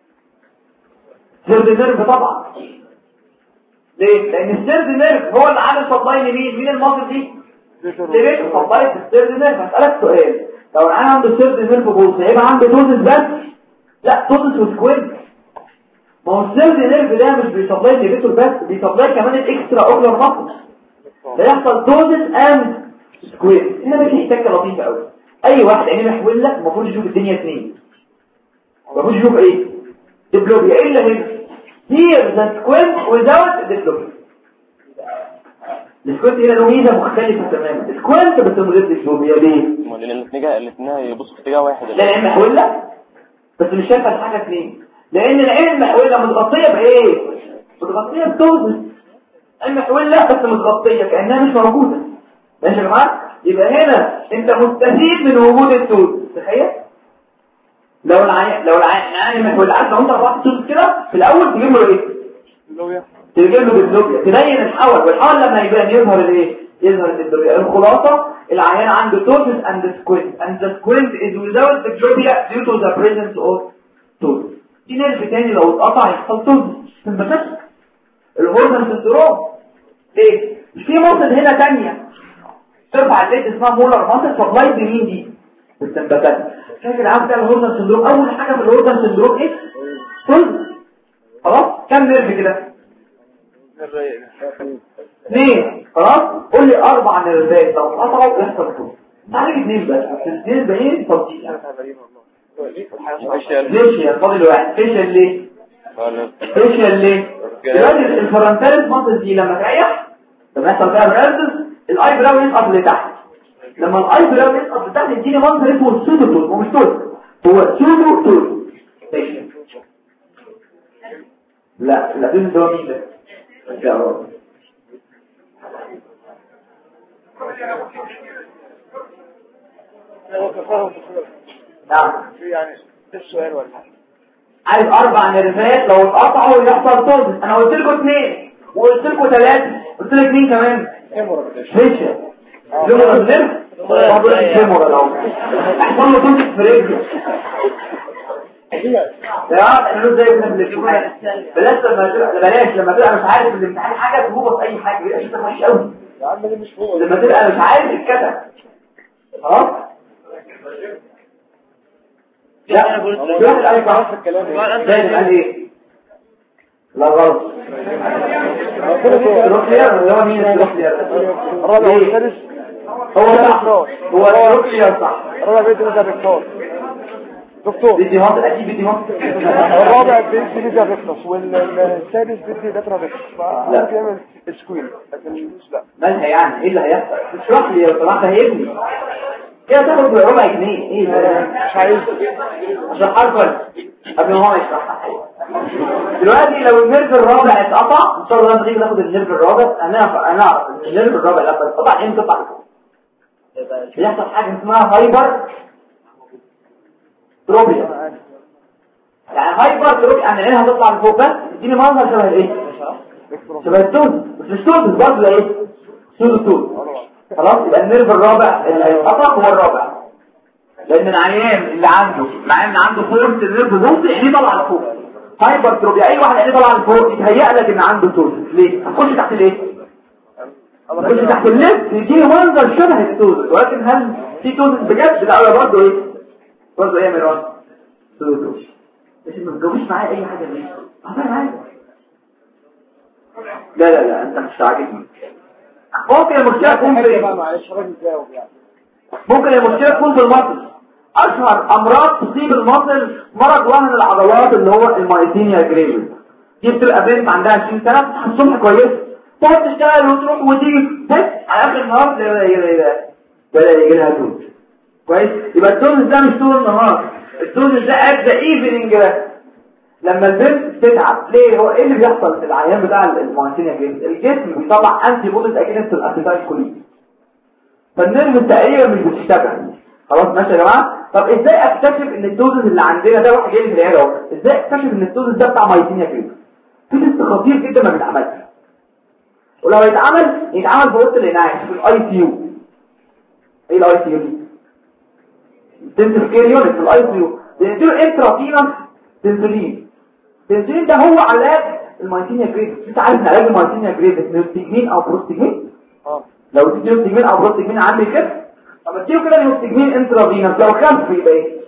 سيرد نيرف طبعا ليه؟ لان السيرد نيرف هو اللي عامل سبلاي لمين؟ مين المصل دي؟ ليه سبلاي في السيرد نيرف هسألك سؤال لو العيان عنده سيرد نيرف بوز هيبقى عنده توزس بس؟ لا توزس وسكوينت ما هو السيرد نيرف ده مش بيسبلاي ليفيتور بس بيسبلاي كمان الاكسترا اوكلر مصل هيحصل توزس اند سكوينت هنا بقى حته لطيفه قوي اي واحد عينيه محوله المفروض يشوف الدنيا اثنين المفروض يشوف ايه ديبلوبيا ايه اللي هنا here the squint without diplopia السكوينت هنا له ميزه مختلفه تماما السكوينت بس من غير ديبلوبيا ليه لان الاتجاه الاثنين يبصوا في اتجاه واحد لا العين محوله بس مش شايفه الحاجه اثنين لان العين المحوله متغطيه بايه متغطيه بتوزن العين محوله بس متغطيه كانها مش موجوده ماشي يا جماعه يبقى هنا انت مستفيد من وجود التوز تخيل لو العين لو العين العين محول عارف لو انت رفعت صوت كده في الاول تجيب له ايه تجيب له بالدوبيا تبين الحول والحول لما يبان يظهر الايه يظهر الدوبيا الخلاصه العيان عنده توتس اند سكوينت and the squint is without the dopia due to the presence of توتس في نيرف تاني لو اتقطع يحصل توتس سمباتيك الهورمون سندروم ليه مش في مصل هنا تانية ترفع الليد اسمها مولر مصل سبلاي بمين دي بالسمباتيك فاكر عارف ده الهورمون سندروم اول حاجه في الهورمون سندروم ايه كل خلاص كم نيرف كده اثنين خلاص قول لي اربع نيرفات لو اتقطعوا يحصل كل تعالج اثنين بس الاثنين باقيين تفصيل ليش يا فاضل واحد فيشل ليه فيشل ليه دلوقتي الفرنتاليس ماسل دي لما تريح لما يحصل فيها برازس الاي براو يسقط لتحت لما الاي براو يسقط لتحت يديني منظر اسمه سودو تول هو مش تول هو سودو تول لا لا دول ده مين ده يا رب نعم يعني السؤال ولا عايز اربع نرفات لو اتقطعوا يحصل توز انا قلت لكم اثنين وقلت لكم ثلاثه قلت لك مين كمان فيشل جمهور النرف موضوع الجمهور لو احسن له توز في رجله يا احنا له زي ابن الامتحان بلاش لما تبقى بلاش لما تبقى مش عارف الامتحان حاجه تجوبه في اي حاجه يبقى شيء وحش قوي يا عم دي مش فوق لما تبقى مش عارف الكتب خلاص لا مش واحد قال لك عارف الكلام زي قال ايه لا غلط روكلير اللي هو مين روكلير الرابع والسادس هو صح هو روكلير صح الرابع بيدي مثلا دكتور دكتور بيدي مصر اكيد بيدي مصر الرابع بيدي ليزا فيكتوس والسادس بيدي داترا فيكتوس فممكن يعمل سكوين لكن مش لا مالها يعني ايه اللي هيحصل اشرح لي لو سمحت هيبني كده تاخد ربع جنيه ايه ده مش عايز اشرحها لكم قبل ما هو يشرحها دلوقتي لو النيرف الرابع اتقطع ان شاء الله لما نيجي ناخد النيرف الرابع هنعرف هنعرف النيرف الرابع لما اتقطع ايه تطلع لفوق بيحصل حاجه اسمها هايبر تروبيا يعني هايبر تروبيا يعني العين هتطلع لفوق بس اديني منظر شبه الايه شبه التوز بس مش توز برضه ده ايه سودو توز خلاص يبقى النيرف الرابع اللي هيتقطع هو الرابع لان العيان اللي عنده العيان اللي عنده فورس النيرف بوز عينيه طالعه لفوق هايبر تروبيا اي واحد عينيه طالعه لفوق يتهيأ لك ان عنده توز ليه هتخش تحت الايه يخش تحت اللب يديه منظر شبه التوزن ولكن هل في توزن بجد لا ولا برضه ايه برضه ايه يا ميران توزن مش ما تجاوبش معايا اي حاجه ليه عطاني معايا لا لا لا انت مش عاجبني ممكن المشكله تكون في معلش راجل جاوب يعني ممكن المشكله تكون في المصل اشهر امراض تصيب المصل مرض وهن العضلات اللي هو المايتينيا جريفز دي بتبقى بنت عندها 20 سنه تصحى الصبح كويس تقعد تشتغل وتروح وتيجي بس على اخر النهار بدا يجي بدا يجي لها توز كويس يبقى التونس ده مش طول النهار التونس ده ات ذا ايفنينج بس لما البنت تتعب ليه هو ايه اللي بيحصل في العيان بتاع المايتينيا جريفز الجسم بيطلع انتي بوديز اجينست الاسيتايل كولين فالنيرف تقريبا مش بتشتغل خلاص ماشي يا جماعه طب ازاي اكتشف ان الدوزز اللي عندنا ده واحد جاي من العياده اهو ازاي اكتشف ان الدوزز ده بتاع مايتينيا كده في تست خطير جدا ما بيتعملش ولو يتعمل يتعمل في وسط العنايه في الاي سي يو ايه الاي سي يو دي انتنسيف كير يونت في الاي سي يو بنديله انترافينوس تنسولين التنسولين ده هو علاج المايتينيا جريفز انت عارف ان علاج المايتينيا جريفز نيوستيجمين او بروستيجمين اه لو تدي نيوستيجمين او بروستيجمين عندي كده طب اديله كده نيوستيجمين انترافينوس لو خف يبقى ايه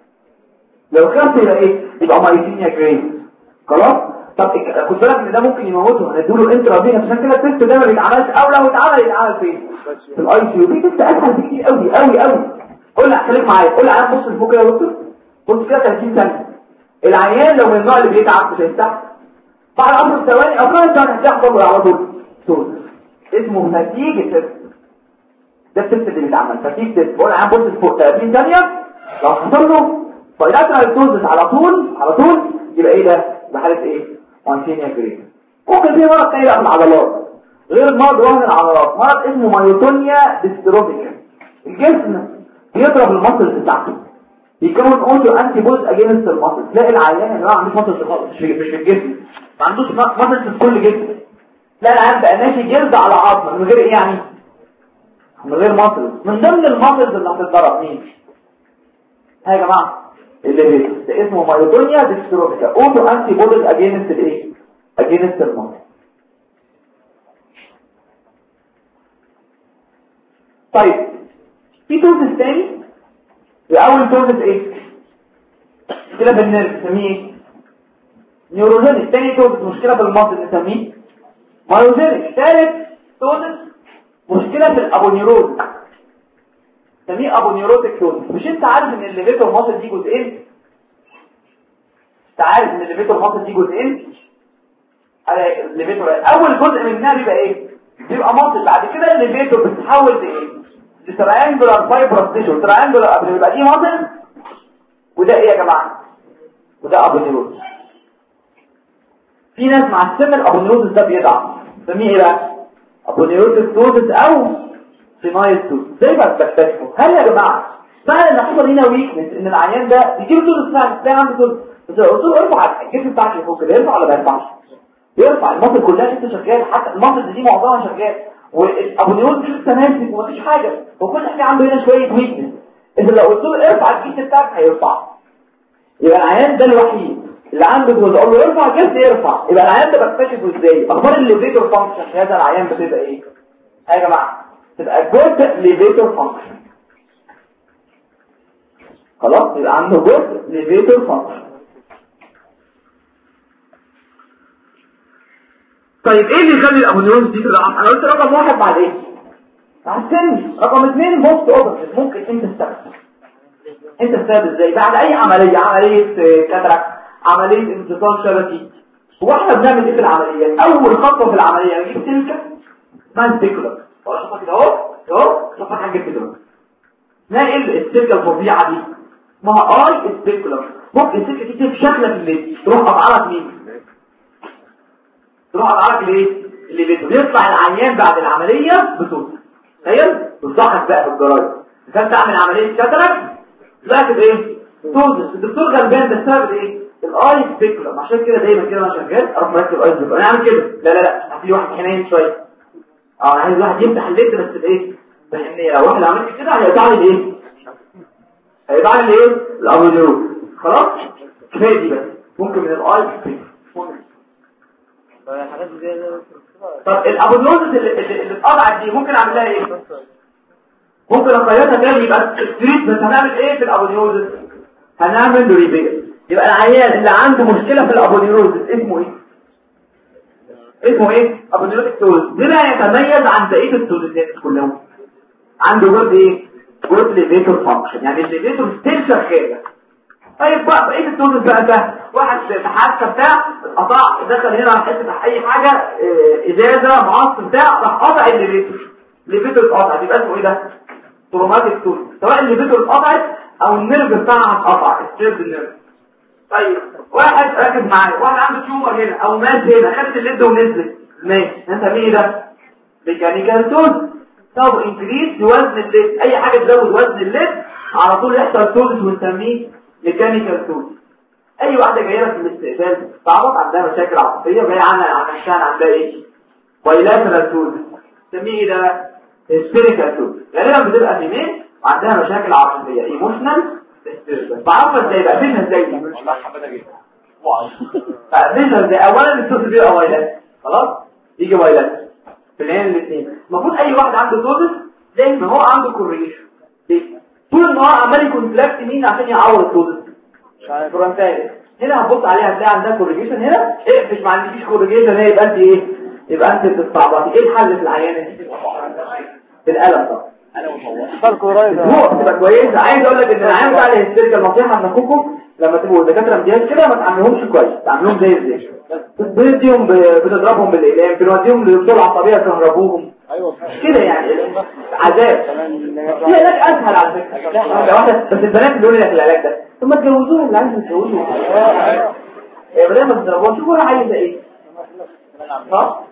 لو خف يبقى ايه يبقى مايتينيا جريفز خلاص طب إك- خد بالك ان ده ممكن يموته هنديله انترافينوس عشان كده التست ده ما بيتعملش او لو اتعمل يتعمل فين في الاي سي يو في تست اسهل بكتير قوي قوي قوي قول لي خليك معايا قول لي عيان بص لفوق كده يا دكتور بص كده 30 ثانيه العيان لو من النوع اللي بيتعب مش هيستحمل بعد 10 ثواني او 5 ثواني هتحصل على طول صوت اسمه فتيج تيست ده التست اللي بيتعمل فتيج تيست بقول عيان بص لفوق 30 ثانيه لو حصل له بايلاترال توزس على طول على طول يبقى ايه ده يبقى حاله ايه مانتينيا جريد ممكن في مرض تاني بقى في العضلات غير مرض وهن العضلات مرض اسمه مايوتونيا ديستروفيكا الجسم بيضرب المصل بتاعته يكون اوتو انتي بوز اجينست المصل تلاقي العيان يا جماعه ما عندوش مصل خالص مش في مش في الجسم ما عندوش مصل في كل جسم لا العيان بقى ماشي جلد على عظمه من غير ايه يعني من غير مصل من ضمن المصل اللي هتتضرب مين ها يا جماعه اللي بيته ده اسمه مايوتونيا ديستروفيكا اوتو انتي بوديز اجينست الايه اجينست المصل طيب في توزن تاني الاول توزن ايه مشكله في النيرف نسميه ايه نيوروجينيك تاني توزن مشكله في المصل نسميه مايوجينيك ثالث توزن مشكله في الابونيروز نسميه ابونيروتيك توزن مش انت عارف ان الليفيتور ماسل دي جزئين انت عارف ان الليفيتور ماسل دي جزئين آه، الليفيتور اول جزء منها بيبقى ايه بيبقى ماسل بعد كده الليفيتور بتتحول لايه لتريانجولار فايبرس تيشو تريانجولار قبل يبقى دي ماسل وده ايه يا جماعه وده ابونيروز في ناس مع السن الابونيروز ده بيضعف نسميه ايه بقى ابونيروز توزس او فينايل توز زي ما بتكتشفوا هل يا جماعه فعلا ان حصل هنا ويكنس ان العيان ده بيجيله توز فعلا تلاقي عنده توز بس قلت له ارفع الجسم بتاعك لفوق كده يرفع ولا ما يرفعش يرفع المصل كلها لسه شغال حتى المصل دي معظمها شغال والابونيروز مش لسه ماسك ومفيش حاجه وكل حاجه عنده هنا شويه ويكنس انت لو قلت له ارفع الجسم بتاعك هيرفع يبقى العيان ده الوحيد اللي عنده جوز اقول له ارفع الجسم يرفع يبقى العيان ده بكتشفه ازاي اخبار الليفيتور فانكشن في هذا العيان بتبقى ايه ها يا جماعه تبقى جزء ليفيتور فانكشن خلاص يبقى عنده جزء ليفيتور فانكشن طيب ايه اللي يخلي الابونيوز دي تضعف انا قلت رقم واحد بعد ايه مع السن رقم اثنين بوست اوبرتيف ممكن انت تستخدم انت تستخدم ازاي بعد اي عملية عملية كاتراك عملية انتصال شبكي هو احنا بنعمل ايه في العملية اول خطوة في العملية نجيب سلكة اسمها سبيكولر ولا شوفها كده اهو اهو شوفها حاجة كده نقل السلكة الفظيعة دي اسمها اي سبيكولر ممكن السلكة دي تبقى شكلة في الليل تروح قطعلك مين تروح قطعلك الايه اللي بيطلع العيان بعد العملية بصوت تخيل بتضحك بقى في الجرايد كان تعمل عملية كاتراك طلعت بايه توزس الدكتور غلبان ده السبب ايه الاي سبيكولم عشان كده دايما كده وانا شغال اروح مركب الاي سبيكولم انا عامل كده لا لا لا هاتي واحد حنين شويه اه انا عايز واحد يفتح الليد بس بايه بحنيه لو واحد عملت كده هيقطع لي الايه هيقطع لي الايه الابونيو خلاص كفايه دي بس ممكن من الاي سبيكولم الحاجات دي طب الابونيوزس اللي اللي اللي اتقطعت دي ممكن اعمل لها ايه ممكن اقيدها تاني يبقى ستريت بس هنعمل ايه في الابونيوزس هنعمل له ريبير يبقى العيان اللي عنده مشكله في الابونيوزس اسمه ايه اسمه ايه ابونيوزس توز بما يتميز عن بقيه التوزيتات كلهم عنده جزء ايه جزء ليفيتور فانكشن يعني الليفيتور ستيل شغاله طيب بقى بقيه التوزيت بقى ده واحد في حادثه بتاع قطع دخل هنا على حته اي حاجه اه، ازازه معص بتاع راح قطع الليفيتور الليفيتور اتقطع يبقى اسمه ايه ده تروماتيك توز سواء الليفيتور اتقطعت او النيرف بتاعها اتقطع ستريب النيرف طيب واحد راكب معايا واحد عنده تيومر هنا او ماس هنا خدت الليد ونزلت ماشي هنسميه ايه ده ميكانيكال توز طب انكريس وزن الليد اي حاجه تزود وزن الليد على طول يحصل توز ونسميه ميكانيكال توز اي واحده جايه لك في الاستقبال تعرف عندها مشاكل عاطفيه وجايه عنها عشان عندها ايه بايلاترال توز نسميه ايه ده سبيريكال توز غالبا بتبقى فيميل وعندها مشاكل عاطفيه ايموشنال بعرفها ازاي بقى فينها ازاي دي؟ والله حبيتها جدا فينها ازاي اولا الصوت بيبقى وايلات خلاص يجي وايلات في العين الاثنين المفروض اي واحد عنده توزس زي ما هو عنده كوريليشن ليه طول النهار عمال يكون فلاكت مين عشان يعوض التوزس فرونتالي هنا هتبص عليها هتلاقي عندها كوريجيشن هنا اقفش ما عندكيش كوريجيشن هنا يبقى انت ايه يبقى انت بتستعبطي ايه الحل في العيانه دي الالم طبعا فرق قريب هو تبقى كويسه عايز اقول لك ان العيان بتاع الهستيريكا النصيحه من اخوكم لما تبقوا دكاتره امتياز كده ما تعاملهمش كويس تعاملوهم زي ازاي بتديهم ب- بتضربهم بالاقلام بنوديهم لدكتور عصبيه كهربوهم ايوه كده يعني عذاب في علاج اسهل على فكره واحده واحده بس البنات بيقولوا لك العلاج ده ثم تجوزوها اللي عايز تتجوزوا يا بدل ما تضربوها شوفوا انا عايزه ايه صح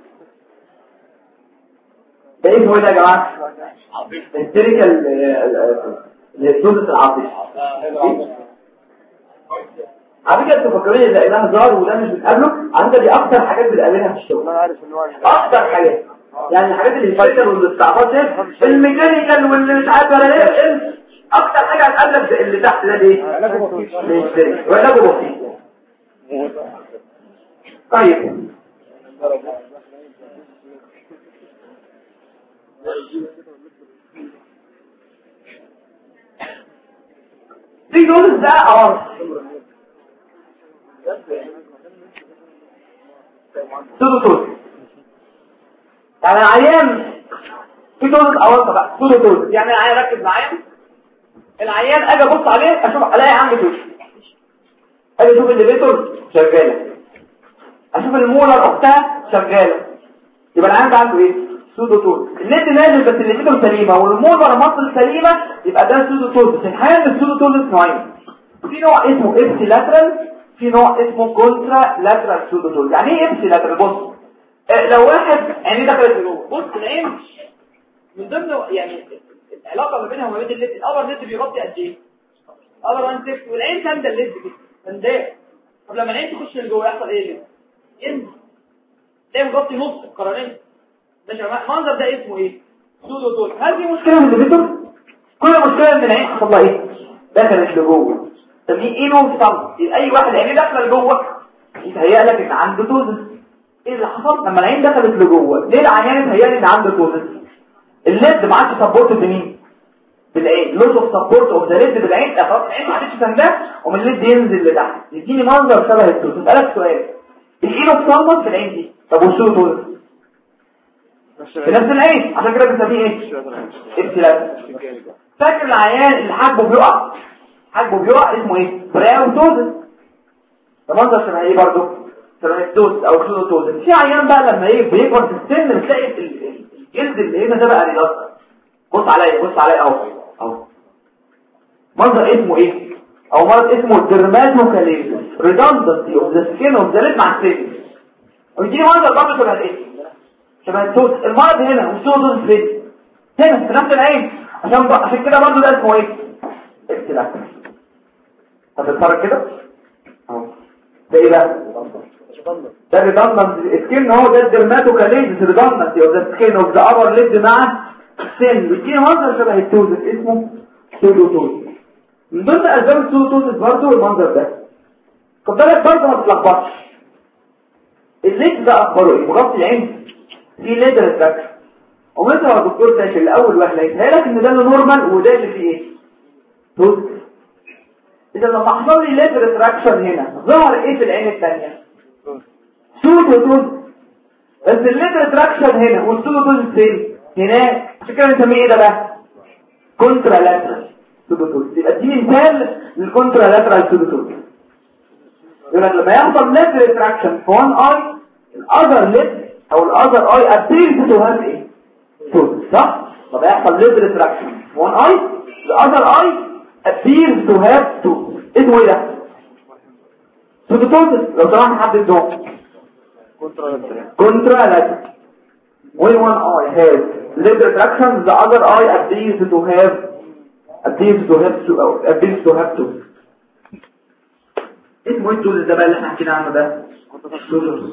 ده ايه هو ده يا جماعه الهستيريكال الهستوزس العاطفي على فكره انتوا فاكرين ان ده هزار وده مش بتقابله على فكره دي اكتر حاجات بتقابلها في الشغل انا عارف ان هو اكتر حاجات يعني الحاجات اللي الفايتر والاستعباط دي الميكانيكال واللي مش عارف ولا ايه إيه، اكتر حاجه هتقابلك في اللي تحت ده ايه علاجه بسيط الهستيريك وعلاجه بسيط طيب في دول ده اه سودو توز يعني العيان في دوز اورطه بقى سودو توز يعني العيان ركز معايا العيان اجي ابص عليه اشوف الاقي عنده توز اجي اشوف الليفيتور شغاله اشوف المولر اختها شغاله يبقى العيان ده عنده ايه سودو توز النت نازل بس الليفيتور سليمه والمولر مصل سليمه يبقى ده سودو توز بس الحقيقه ان السودو توز نوعين في نوع اسمه ابسي لاترال في نوع اسمه كونترا لاترال سودو توز يعني ايه ابسي لاترال بص آه، لو واحد عينيه دخلت لجوه بص العين من ضمن يعني العلاقه ما بينها وما بين الليد الابر ليد بيغطي قد ايه الابر وان سيفت والعين سانده الليد كده سنداه طب لما العين تخش لجوه يحصل ايه الليد ينزل تلاقي مغطي نص القرنيه ماشي يا جماعه المنظر ده اسمه ايه سودو تول هل في مشكله مشكله من الليفيتور كل مشكله ان العين حصل لها ايه دخلت لجوه طب دي ايه له طب اي واحد عينيه داخله لجوه يتهيأ لك ان عنده توزن ايه اللي حصل لما العين دخلت لجوه ليه العيان يتهيأ ان عنده توزن الليد ما عادش سبورت بمين بالعين لوس اوف سبورت اوف ذا ليد بالعين لا خلاص العين ما عادش سنداه ومن الليد ينزل لتحت يديني منظر شبه التوزن اسالك سؤال الايده بتنظر في العين دي طب والشو توزن في نفس العين عشان كده بنسميه ايه ابتلاء فاكر العيان اللي حاجبه بيقع حاجبه بيقع اسمه ايه براو توزن ده منظر شبه ايه برضه شبه التوز او كلو توزن في عيان بقى لما ايه بيكبر في السن بتلاقي ال- ال- الجلد اللي هنا ده بقى ريلاكس بص عليا بص عليا اهو اهو منظر اسمه ايه او مرض اسمه ديرماتوكاليز ريدندنسي اوف ذا سكين اوف ذا ليد مع السن ويجيني منظر برضه شبه ايه شبه التوت المرض هنا والصوت فين هنا في نفس العين عشان بقى عشان كده برضه ده اسمه ايه اختلاف طب اتفرج كده اهو ده ايه بقى ده ريدندنت سكين هو ده الدرماتوكاليز ريدندنت او ده سكين اوف ذا ابر ليد مع السن بيجيني منظر شبه التوت اسمه سودوتوز من ضمن اسباب السودوتوز برضه المنظر ده خد بالك برضه ما تتلخبطش الليد ده اخباره ايه مغطي العين في ليد ريتراكشن ومثل ما الدكتور تاشي الاول واحد هيتهيأ لك ان ده اللي نورمال وده اللي فيه ايه توت اذا لما حصل لي ليد ريتراكشن هنا ظهر ايه في العين الثانيه سود وتوت بس الليد ريتراكشن هنا والسود وتوت فين هناك عشان كده بنسميه ايه ده بقى كونترا لاترال سودوتوت يبقى دي مثال للكونترا لاترال سودوتوت يقول لك لما يحصل ليد ريتراكشن في وان اي الاذر ليد او الاذر اي ابيرز تو هاف ايه توت صح لما يحصل ليد ريتراكشن في وان اي الاذر اي ابيرز تو هاف توت اسمه ايه ده سودوتوت لو سمحت حد الدوم كونترا لاترال when one eye has lid retraction the other eye appears to have appears to have to appears to have to اسمه ايه التولز ده بقى اللي احنا حكينا عنه ده تولز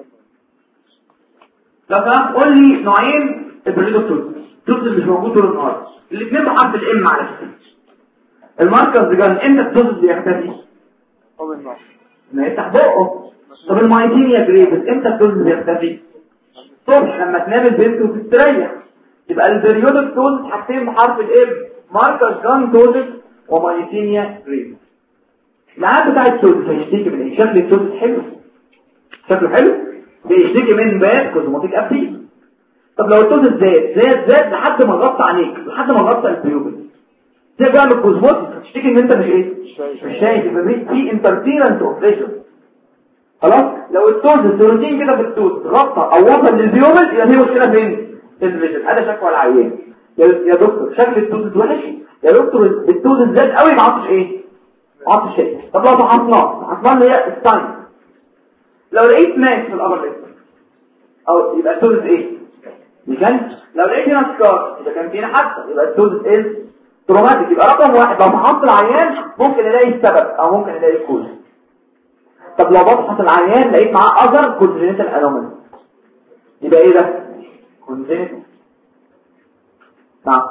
لو سمحت قول لي نوعين البريدو تولز تولز مش موجود طول النهار الاثنين بحرف الام على فكره الماركرز جان امتى التولز بيختفي ما يفتح بقه طب المايتينيا جريدز امتى التولز بيختفي الصبح لما تنام البنت وتستريح يبقى البريودك تولز حاجتين بحرف الام ماركرز جان تولز ومايتينيا جريدز العاب بتاع التولز هيشتكي من ايه شكل التولز حلو شكله حلو بيشتكي من باد كوزموتيك ابتيك طب لو التولز زاد زاد زاد لحد ما غطى عليك لحد ما غطى البيوبل تيجي بقى من الكوزموتيك هتشتكي ان انت مش ايه مش شايف يبقى في انترفيرنس اوف فيجن خلاص لو التوز السيروتين كده في التوز غطى او وصل للبيوبل يبقى في مشكله فين في الفيجن هذا شكوى العيان يا يا دكتور شكل التوز وحش يا دكتور التوز زاد قوي ما عطش ايه ما عطش شيء طب لو فحصناه فحصناه اللي هي الساين لو لقيت ماس في الابر ليب او يبقى التوز ايه مكان لو لقيت هنا سكار يبقى كان فينا حادثه يبقى التوز ايه تروماتيك يبقى رقم واحد لو فحصت العيان ممكن الاقي السبب او ممكن الاقي الكوز طب لو بفحص العيان لقيت معاه اذر كونجنيتال انومالي يبقى ايه ده كونجنيتال نعم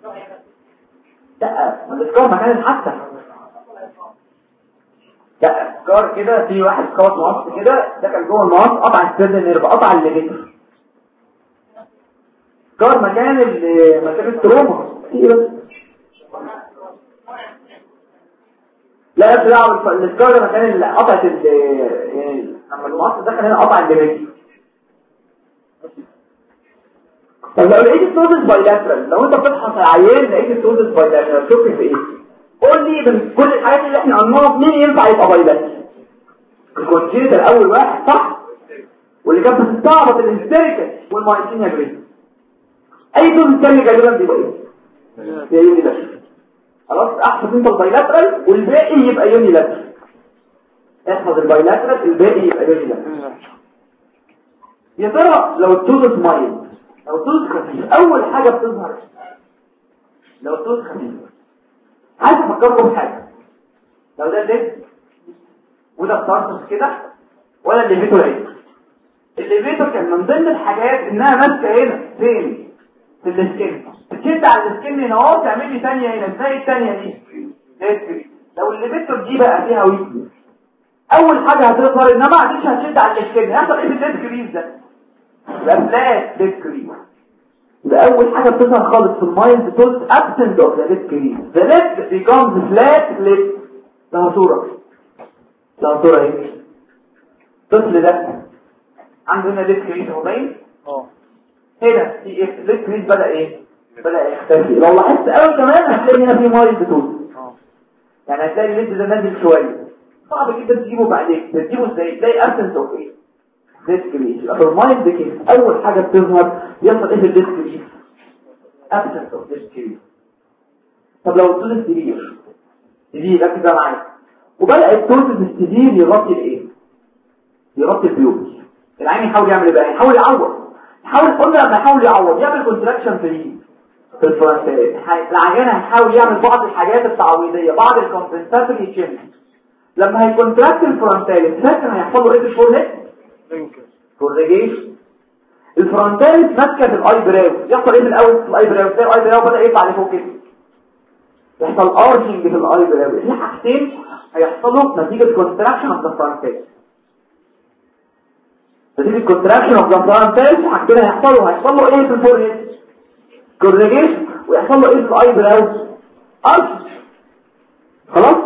لا ما الاسكار مكان الحادثه لا اسكار كده في واحد خبط مقص كده دخل جوه المقص قطع السيرن نيرف قطع الليفيتر اسكار مكان ال- مكان التروما في ايه بس لا يا دعوه الاسكار ده مكان اللي قطعت ال يعني لما المقص دخل هنا قطع الليفيتر طب لو لقيت السودس بايلاترال لو انت بتفحص العيان لقيت السودس بايلاترال شوف في ايه قول لي من كل الحاجات اللي احنا قلناها مين ينفع يبقى بايلاترال الكونجينيتال اول واحد صح واللي كانت بتستعبط الهستيريكال والمايتينيا جريد اي دول تاني غالبا بيبقى ايه يا يوني لاترال خلاص احفظ انت البايلاترال والباقي يبقى يوني لاترال احفظ البايلاترال الباقي يبقى يوني لاترال يا ترى لو التوزس مايل لو التوزس خفيف اول حاجه بتظهر لو التوزس خفيف عايز افكركم بحاجه لو ده الليفت وده الطرف كده ولا الليفيتور ايه الليفيتور كان من ضمن الحاجات انها ماسكه هنا فين في السكن تشد على السكن هنا اهو تعمل لي ثانيه هنا ازاي الثانيه دي ديت لو الليفيتور دي بقى فيها ويكنس اول حاجه هتظهر انما ما عادش هتشد على السكن هيحصل ايه في الديت كريز ده يبقى فلات ديت كريز يبقى اول حاجه بتظهر خالص في المايند تولز absent of the dead كريز the lid becomes flat lid لها صوره لها صوره ايه الطفل ده عنده هنا ديت كريز هو باين اه هنا في ايه ديت كريز بدا ايه بدا يختفي لو لاحظت قوي كمان هتلاقي هنا في مايند تولز اه يعني هتلاقي الليد ده نازل شويه صعب جدا تجيبه بعدين تجيبه ازاي تلاقي absent of ايه ديت كريز يبقى في المايند كيس اول حاجه بتظهر يحصل ايه في الديت كريز absent of this كريز طب لو التوز السرير سرير ركز بقى معايا وبدأ التوز السرير يغطي الايه يغطي البيوت العين يحاول يعمل ايه بقى يحاول يعوض يحاول قلنا لما يحاول يعوض يعمل كونتراكشن في ايه في الفرنسيات العيان هيحاول يعمل بعض الحاجات التعويضيه بعض الكومبنساتوري تشينج لما هيكونتراكت الفرنسيات فاكر هيحصل له ايه في الفور هيد كوريجيشن الفرونتاليس ماسكه في الاي براو يحصل ايه من الاول في الاي براو تلاقي الاي براو بدا يطلع لفوق كده يحصل ارجنج في الاي براو في حاجتين هيحصلوا نتيجه كونتراكشن اوف ذا فرونتاليس نتيجه الكونتراكشن اوف ذا فرونتال حاجتين هيحصلوا هيحصل له ايه في الفورهيد كورنيجيشن ويحصل له ايه في الاي براوز ارش خلاص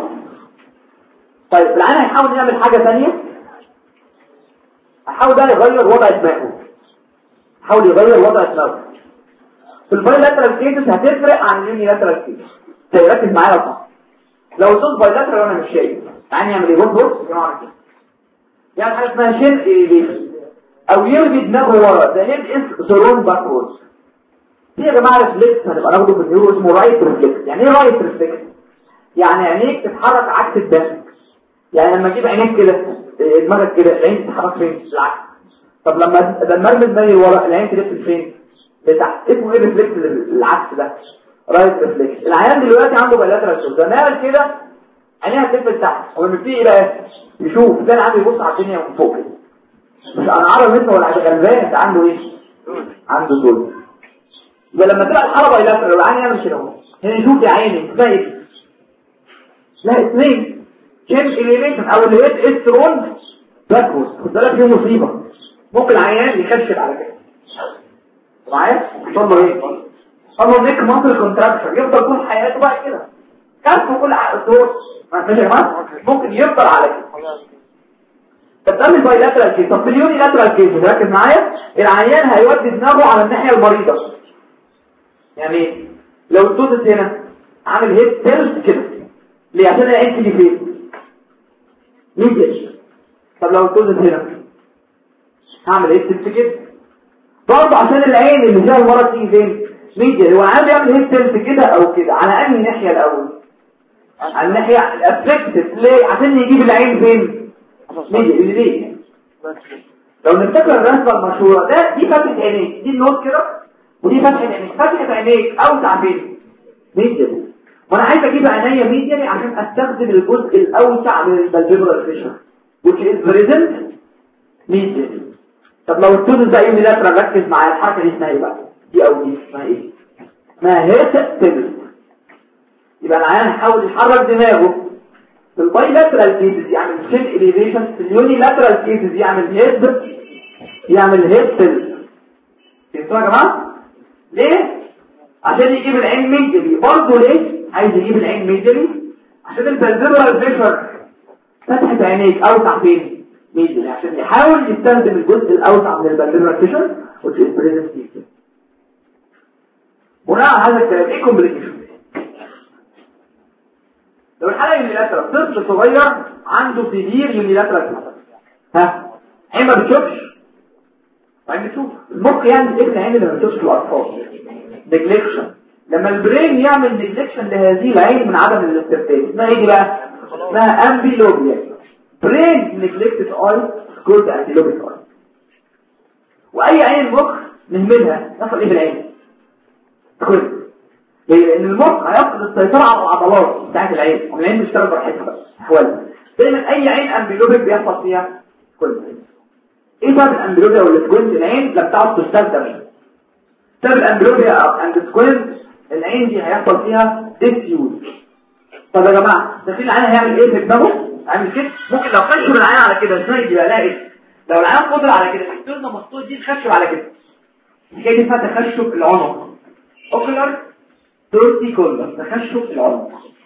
طيب العين هيحاول يعمل حاجه ثانيه هيحاول بقى يغير وضع دماغه حاول يغير وضع دماغه في البايلاترال كيسز هتفرق عن اليونيلاترال كيسز ركز معايا صح لو صوت بايلاترال وانا مش شايف يعني يعمل ايه بص بص يا جماعه كده يعني حاجه اسمها شين ايليشن او يرمي دماغه ورا ده هيد از ثرون باكوردز دي يا جماعه ريفلكس هنبقى ناخده في النيورو اسمه رايت ريفلكس يعني ايه رايت ريفلكس يعني عينيك تتحرك عكس الدم يعني لما تجيب عينيك كده دماغك كده العين تتحرك فين العكس طب لما لما ارمي دماغي ورا العين تلف فين لتحت اسمه ايه ريفلكس العكس ده رايت ريفلكس العيان دلوقتي عنده بايلاترال شوز نعمل كده عينيها تلف لتحت هو لما ايه بقى يشوف ده عنده يبص على الدنيا من فوق كده مش انا عارف انت ولا غلبان انت عنده ايه عنده دول يبقى لما تبقى الحربه بايلاترال العين يعمل كده اهو هنا يشوف يا عيني اسمها ايه لا اثنين كان اليميشن او الهيد استرون باكورد خد بالك دي مصيبه ممكن عيان يكشف على كده معايا يحصل له ايه يحصل له نيك ماسل كونتراكشن يفضل طول حياته بقى كده كف كل دور ماشي يا جماعه ممكن يفضل على كده طب تعمل بايلاترال كيس طب مليوني لاترال كيس ركز معايا العيان هيودي دماغه على الناحيه المريضه يعني لو الدوز هنا عامل هيد تلت كده ليه عشان العين تيجي فين ميديا طب لو الدوز هنا هعمل هيد تلت كده برضه عشان العين اللي فيها المرض تيجي فين ميديا هو عامل يعمل هيد تلت كده او كده على انهي ناحيه الاول على الناحيه الافكتيف ليه عشان يجيب العين فين ميديا اللي ليه لو نفتكر الرسمه المشهوره ده دي فتحه عينيك دي النوت كده ودي فتحه عينيك فتحه عينيك اوسع فين ميديا وانا عايز اجيب عينيا ميديا عشان استخدم الجزء الاوسع من الفالفيبرال فيشر which is present ميديا طب لو التونس ده يومي لاترال ركز معايا الحركه دي اسمها ايه بقى دي او دي اسمها ايه اسمها هيت تبل يبقى العيان يحاول يحرك دماغه في الباي لاترال كيسز يعمل شيل اليفيشن في اليوني لاترال كيسز يعمل هيد يعمل هيد تبل فهمتوا يا جماعه ليه عشان يجيب العين ميدلي برضه ليه عايز يجيب العين ميدلي عشان الفالفيبرال فيشر فتحة عينيك اوسع فين ميدلي عشان يحاول يستخدم الجزء الاوسع من الفالفيبرال فيشر which is present medially بناء على هذا الكلام ايه كومبليكيشن لو الحاله يونيلاترال طفل صغير عنده سيفير يونيلاترال ها عين ما بتشوفش عين بتشوف المخ يعمل ايه في العين اللي ما بتشوفش في الاطفال نجلكشن لما البرين يعمل نجلكشن لهذه العين من عدم الاسترتاج اسمها ايه دي بقى اسمها امبيلوبيا برين نجلكتد اي كولد امبيلوبيك اي واي عين مخ نهملها يحصل ايه في العين تاخد ليه لان المخ هيفقد السيطره على العضلات بتاعت العين والعين بتشتغل براحتها بقى احوالها دايما اي عين امبيلوبيك بيحصل فيها كل ايه بقى الامبيلوبيا والسكوينت العين لا بتعرف تستخدم بسبب الامبلوبيا اند سكوينت العين دي هيحصل فيها ديسيوز طب يا جماعه ده في العين هيعمل ايه في دماغه عامل كده ممكن لو خشوا العين على كده ازاي يبقى الاقي لو العين قدر على كده التورنا مسطوط دي تخشب على كده الحكايه دي اسمها تخشب العنق اوكلر تورتيكولر تخشب العنق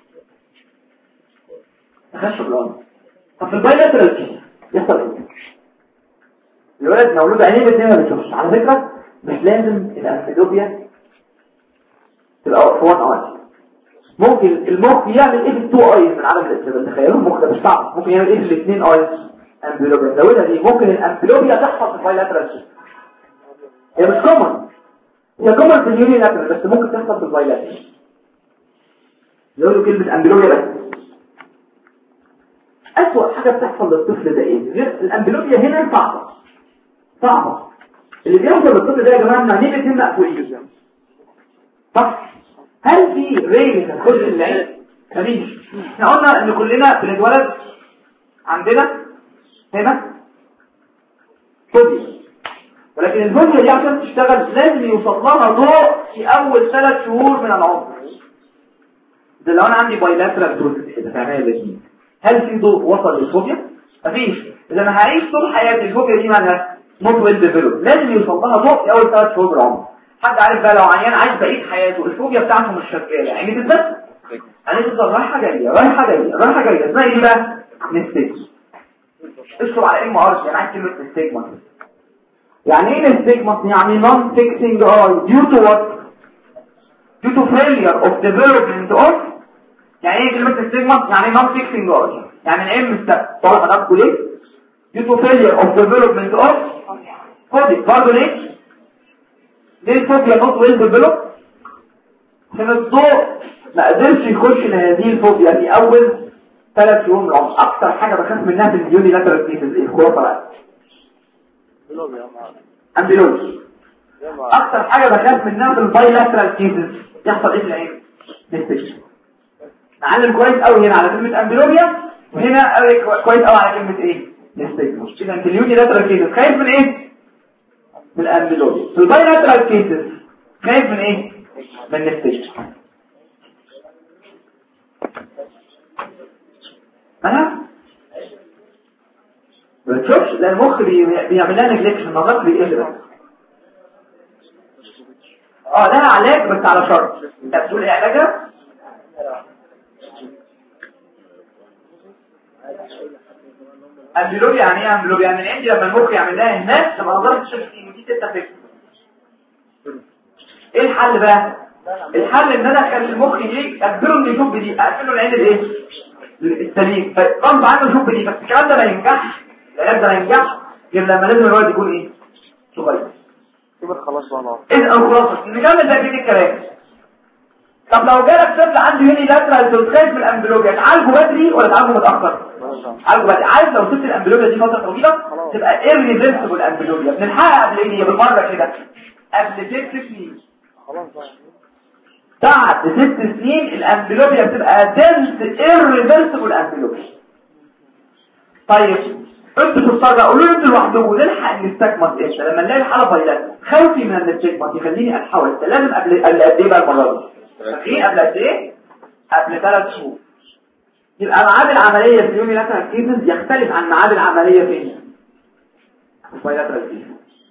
تخشب العنق طب في البايلاترال يحصل ايه الولد مولود عينيه الاثنين ما بتشوفش على فكره مش لازم الانفيدوبيا تبقى في وان اي ممكن المخ يعمل ايه في التو ايز من عدم الاستخدام تخيلوا المخ ده مش صعب ممكن يعمل ايه في الاثنين ايز انفيلوبيا زودها دي ممكن الانفيلوبيا تحصل في البايلاترال هي مش كومن هي كومن في اليوني لاترال بس ممكن تحصل في البايلاترال يقولوا كلمة انفيلوبيا بس أسوأ حاجة بتحصل للطفل ده ايه غير الانفيلوبيا هنا صعبة صعبة اللي بيحصل للطفل ده يا جماعه ان عينيه الاثنين مقفولين صح هل في ريل تدخل العين مفيش احنا قلنا ان كلنا بنتولد عندنا هنا فوبيا ولكن الفوبيا دي عشان تشتغل لازم يوصل لها ضوء في اول ثلاث شهور من العمر ده لو انا عندي بايلاترال دول كده في عينيا الاثنين هل في ضوء وصل للفوبيا مفيش اذا انا هعيش طول حياتي الفوبيا دي مالها نوت ويل ديفلوب لازم يوصل لها نوت في اول ثلاث شهور من العمر حد عارف بقى لو عيان عايش بقيه حياته الفوبيا بتاعته مش شغاله يعني بالذات يعني تفضل رايحه جايه رايحه جايه رايحه جايه اسمها ايه بقى نستيج اشرب على ام ار يعني عايز كلمه نستيجما يعني ايه نستيجما يعني نون فيكسنج اي ديو تو وات due to failure of development of يعني ايه كلمة نستيجما يعني non fixing اي يعني العلم مستقبل طالع حضراتكم ليه due to failure of development of كودك برضه ليه ليه الفوبيا not well developed عشان الضوء ما قدرش يخش لهذه الفوبيا في اول ثلاث شهور من العمر اكتر حاجه بخاف منها في اليوني لاترال كيسز ايه الخرافه بقى امبيلوز اكتر حاجه بخاف منها في الباي لاترال كيسز يحصل ايه في العين نستكشف نعلم كويس قوي هنا على كلمه امبيلوبيا وهنا قوي كويس قوي على كلمه ايه نستكشف اذا في اليوني لاترال كيسز خايف من ايه من الامبيلوبيا في الباي لاترال كيسز خايف من ايه من نستكشف انا ما تشوفش ده المخ بي- بيعمل لها نجلكشن النظر بيقل اه لها علاج بس على شرط انت بتقول ايه علاجها امبلوبيا يعني ايه امبلوبيا يعني عندي لما المخ يعمل لها هناك تبقى نظرت تشوف دي 6 فكر ايه الحل بقى الحل ان انا اخلي المخ يجي اجبره انه يشوف دي اقفله العين الايه السليم فغصب عنه يشوف دي بس الكلام ده ما ينجحش العلاج ده ما ينجحش غير لما لازم الولد يكون ايه صغير يبقى خلاص بقى نقف اذا الخلاصه نكمل تاكيد الكلام طب لو جالك طفل عنده هيني لاترال تلتخيط من الامبلوجيا تعالجه بدري ولا تعالجه متاخر تعالجه بدري عارف لو سبت الامبلوجيا دي فتره طويله تبقى irreversible امبلوجيا بنلحقها قبل ايه بالمره كده قبل ست سنين خلاص بقى بعد ست سنين الامبلوبيا بتبقى دنس irreversible امبلوبيا طيب انتوا تسترجع قولوا لي انتوا لوحدكم نلحق نستكمل امتى لما نلاقي الحاله فايلات خوفي من الاستكمال يخليني اتحول لازم قبل قبل قد ايه بقى المره دي فاكرين قبل قد ايه قبل ثلاث شهور يبقى ميعاد العمليه في اليوم لاترال كيسز يختلف عن ميعاد العمليه فين في البايلاترال كيسز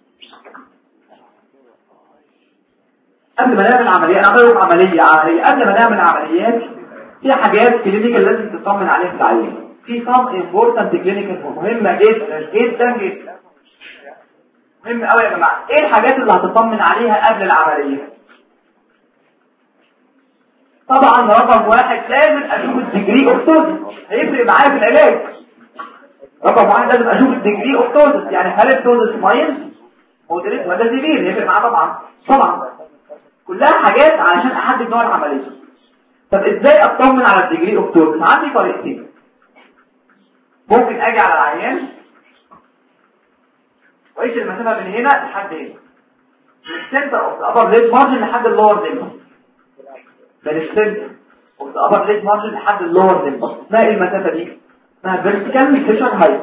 قبل ما نعمل عملية أنا أقول عملية عملية قبل ما نعمل عمليات في حاجات كلينيكال لازم تطمن عليها في العيان في some important clinical مهمة جدا جدا جدا مهم قوي يا جماعة ايه الحاجات اللي هتطمن عليها قبل العملية طبعا رقم واحد لازم اشوف الديجري اوف توزس هيفرق معايا في العلاج رقم واحد لازم اشوف الديجري اوف توزس يعني هل التوزس مايل مودريت ولا سيفير يفرق معاه طبعا طبعا كلها حاجات علشان احدد نوع العمليه طب ازاي اطمن على الديجري اوف توزس عندي طريقتين ممكن اجي على العيان واقيس المسافه من هنا لحد هنا من السنتر اوف ذا ابر ليد مارجن لحد اللور ليد من السنتر اوف ذا ابر ليد مارجن لحد اللور ليد اسمها ايه المسافه دي اسمها فيرتيكال فيشر هايت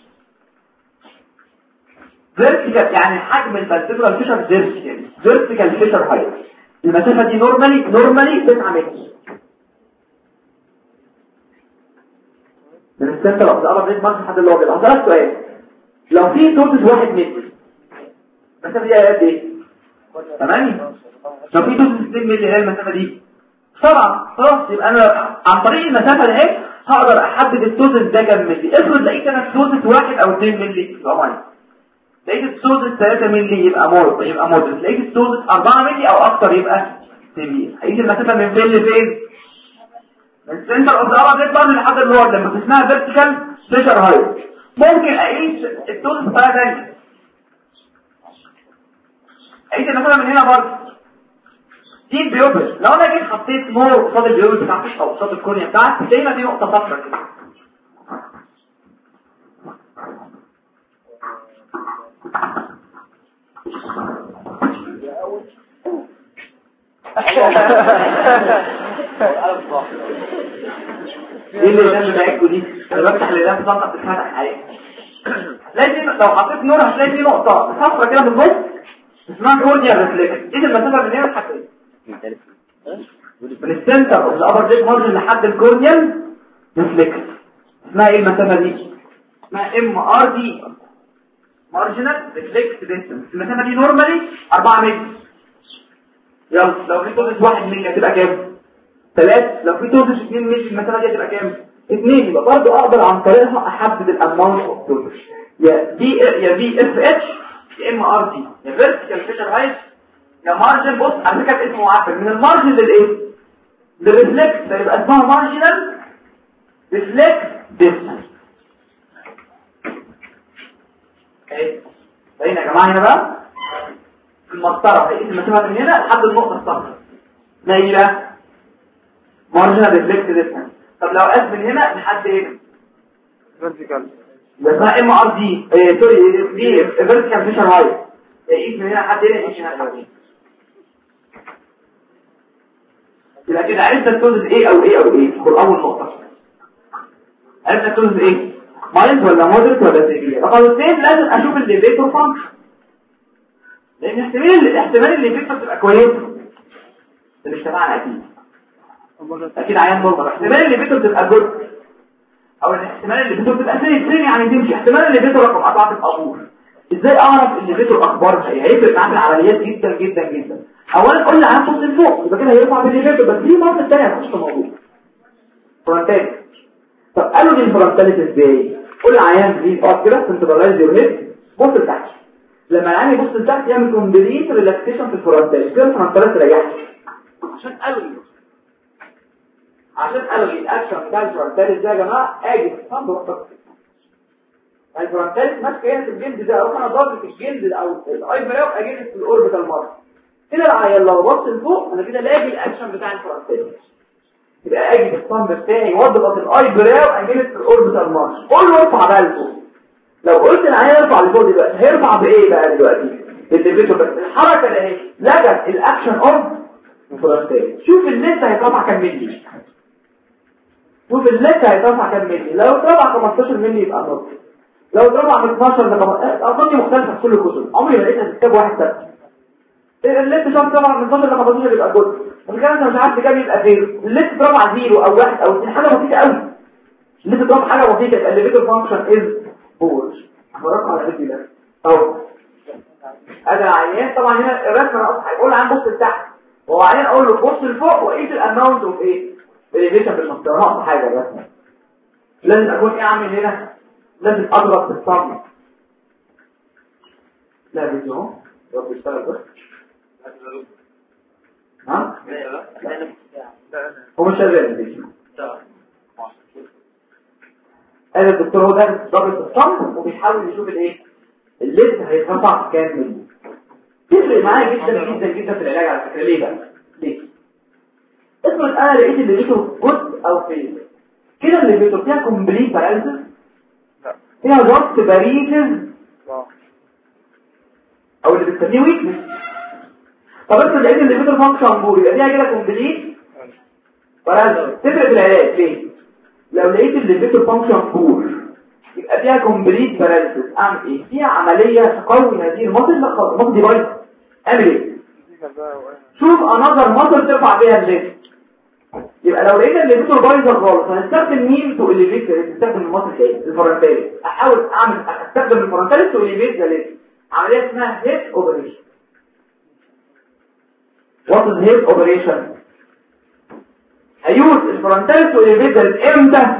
فيرتيكال يعني حجم الفالتيبرال فيشر فيرتيكال فيرتيكال فيشر هايت المسافه دي نورمالي نورمالي 9 متر من السنتر اوف ذا ابر ليد مارجن لحد اللور ليد هسألك سؤال لو في توتس واحد متر المسافه دي قد ايه 8 لو في توتس 2 مللي هي المسافه دي طبعا خلاص يبقى انا عن طريق المسافه دي هقدر احدد التوتس ده كام مللي افرض لقيت انا التوتس واحد او 2 مللي يبقى ميه لقيت التوتس 3 مللي يبقى مور يبقى مودريت لقيت التوتس 4 مللي او اكتر يبقى سيفير هيجي المسافه من فين لفين من السنتر اوف ذا ابر بيطلع لحد اللور لما اسمها فيرتيكال بريشر هايت ممكن اقيس التوتس بطريقه ثانيه اقيس المسافه من هنا برضه دي البيوبس لو انا جيت حطيت نور قصاد البيوبس بتاعتي او قصاد الكورنيا بتاعتي زي ما في نقطه صفرا كده ايه اللي ده معاكوا دي انا بفتح اللي ده بتطلع بتفتح عليه لازم لو حطيت نور هتلاقي في نقطه صفرا كده في النص اسمها كورنيا ريفلكس ايه المسافه من هنا لحد هنا من السنتر اوف ذا ابر ديك مارجن لحد الكورنيال ريفلكس اسمها ايه المسافه دي اسمها ام ار دي مارجنال ريفلكس ديستنس المسافه دي نورمالي 4 متر يلا لو في توزس 1 مللي هتبقى كام 3 لو في توزس 2 مللي المسافه دي هتبقى كام 2 يبقى برضه اقدر عن طريقها احدد الاماونت اوف توزس يا دي يا في اف اتش يا ام ار دي يا فيرتيكال فيشر هايت يا مارجن بص على فكره اسمه معفن من المارجن للايه للريفلكس يبقى اسمها مارجنال ريفلكس ديستنس اهي باين يا جماعه هنا بقى في المسطره هيقيس المسافه من هنا لحد النقطه الصفراء ما هي بقى مارجنال ريفلكس ديستنس طب لو قاس من هنا لحد هنا فيرتيكال ده اسمها ام ار دي ايه سوري دي فيرتيكال فيشر هايت يقيس من هنا لحد هنا يقيس من هنا لحد هنا يبقى كده عرفت التوزن ايه او ايه او ايه تدخل اول نقطه عرفت التوزن ايه مايند ولا مودريت ولا سيفير رقم اثنين لازم اشوف الليفيتور فانكشن لان احتمال الاحتمال الليفيتور تبقى كويسه ده مش تبعنا اكيد اكيد عيان نورمال احتمال الليفيتور تبقى جود او الاحتمال الليفيتور تبقى سيري سيري يعني تمشي احتمال الليفيتور رقم اربعه تبقى بور ازاي اعرف الليفيتور اخبارها ايه هيفرق معاك العمليات جدا جدا جدا اولا قول لي عن صوت الفوق يبقى كده هيرفع بالليفيتور بس في مرة ثانيه هتخش في الموضوع فرونتاليس طب قالوا لي الفرونتاليس ازاي قول عيان بليز اقعد كده سنترلايز يور هيد بص لتحت لما العيان يبص لتحت يعمل كومبليت ريلاكسيشن في الفرونتاليس كده الفرونتاليس ريحت عشان قالوا لي عشان قالوا لي الاكشن بتاع الفرونتاليس ده يا جماعه اجي صند وقتك الفرونتاليس ماسكه هنا في الجلد ده اروح انا ضاغط الجلد او الاي براو اجي في الاوربيتال مارك كده العيان لو بص لفوق انا كده لاقي الاكشن بتاع الفرونتاليس يبقى اجي بالصند بتاعي واضغط الاي براو اجي في الاوربيتال مارك قول له ارفع بقى لفوق لو قلت العيان ارفع لفوق دلوقتي هيرفع بايه بقى دلوقتي الليفيتور بس الحركه ده اهي لجت الاكشن اوف الفرونتاليس شوف النت هيترفع كام مللي شوف النت هيترفع كام مللي لو اترفع 15 مللي يبقى نص لو اترفع من 12 ل 15 ارقام دي مختلفه في كل الكتب عمري ما لقيتها في كتاب واحد ثابت الليت شرط طبعا من 12 ل 15 يبقى جزء الكلام انت مش عارف كام يبقى زيرو الليت طبعا زيرو او واحد او اثنين حاجه بسيطه قوي الليت طبعا حاجه بسيطه يبقى الليفيتور فانكشن از فور هبرقم على الفيديو ده اهو ادي العيان طبعا هنا الرسمه انا اصلا هيقول عن بص لتحت وهو عيان اقول له بص لفوق واقيس الاماونت اوف ايه الاليفيشن في المنطقه ناقص حاجه الرسمه لازم اكون ايه اعمل هنا لازم اضرب بالصمت لا فيديو اهو رب يشتغل بس ها هو مش شغال الفيديو قال الدكتور هو ده ضابط الصمت وبيحاول يشوف الايه الليست هيترفع كام ملي تفرق معايا جدا جدا جدا في العلاج على فكره ليه بقى ليه افرض انا لقيت اللي لقيته جزء او فين كده اللي لقيته فيها كومبليت باراليسيس فيها ضغط باريسز او اللي بنسميه ويكنس طب انت لقيت اللي لقيته فانكشن بور يبقى فيها كده كومبليت باراليسيس تفرق في العلاج ليه لو لقيت اللي لقيته فانكشن بور يبقى فيها كومبليت باراليسيس اعمل ايه فيها عمليه تقوي هذه المصل المصل دي بايظه اعمل ايه شوف انظر مصل ترفع بيها الليفت يبقى لو لقينا الليفيتور بايظه خالص هنستخدم مين تو اليفيت نستخدم المصل ايه الفرنتالي احاول اعمل استخدم الفرنتالي تو اليفيت ده ليه عمليه اسمها هيد اوبريشن وات از هيد اوبريشن هيوز الفرنتالي تو اليفيت ده امتى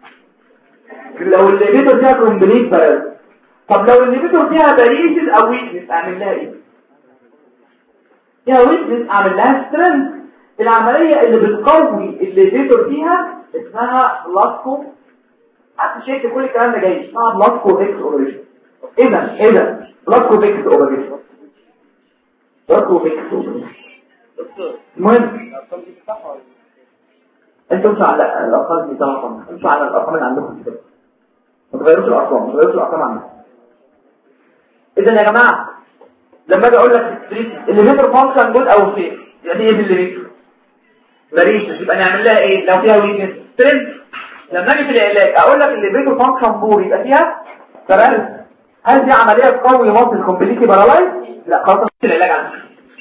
لو الليفيتور فيها كومبليت باراليز طب لو الليفيتور فيها باريسيس او ويكنس اعمل لها ايه فيها ويكنس اعمل لها سترينث العملية اللي بتقوي الليفيتور فيها اسمها بلاسكو حتى شايف كل الكلام ده جاي اسمها بلاسكو اكس اوبريشن اذا اذا بلاسكو اكس اوبريشن بلاسكو اكس اوبريشن المهم انتوا مش على الارقام دي طبعا مش على الارقام اللي عندكم كده ما تغيروش الارقام ما تغيروش الارقام عندكم اذا يا جماعه لما اجي اقول لك الليفيتور فانكشن جود او فين يعني ايه الليفيتور مريض يبقى نعمل لها ايه لو فيها ويكنس سترينث لما اجي في العلاج اقول لك اللي بيتو فانكشن بور يبقى فيها تمام هل دي عمليه تقوي مصل كومبليتي بارالايز لا خلاص في العلاج عندك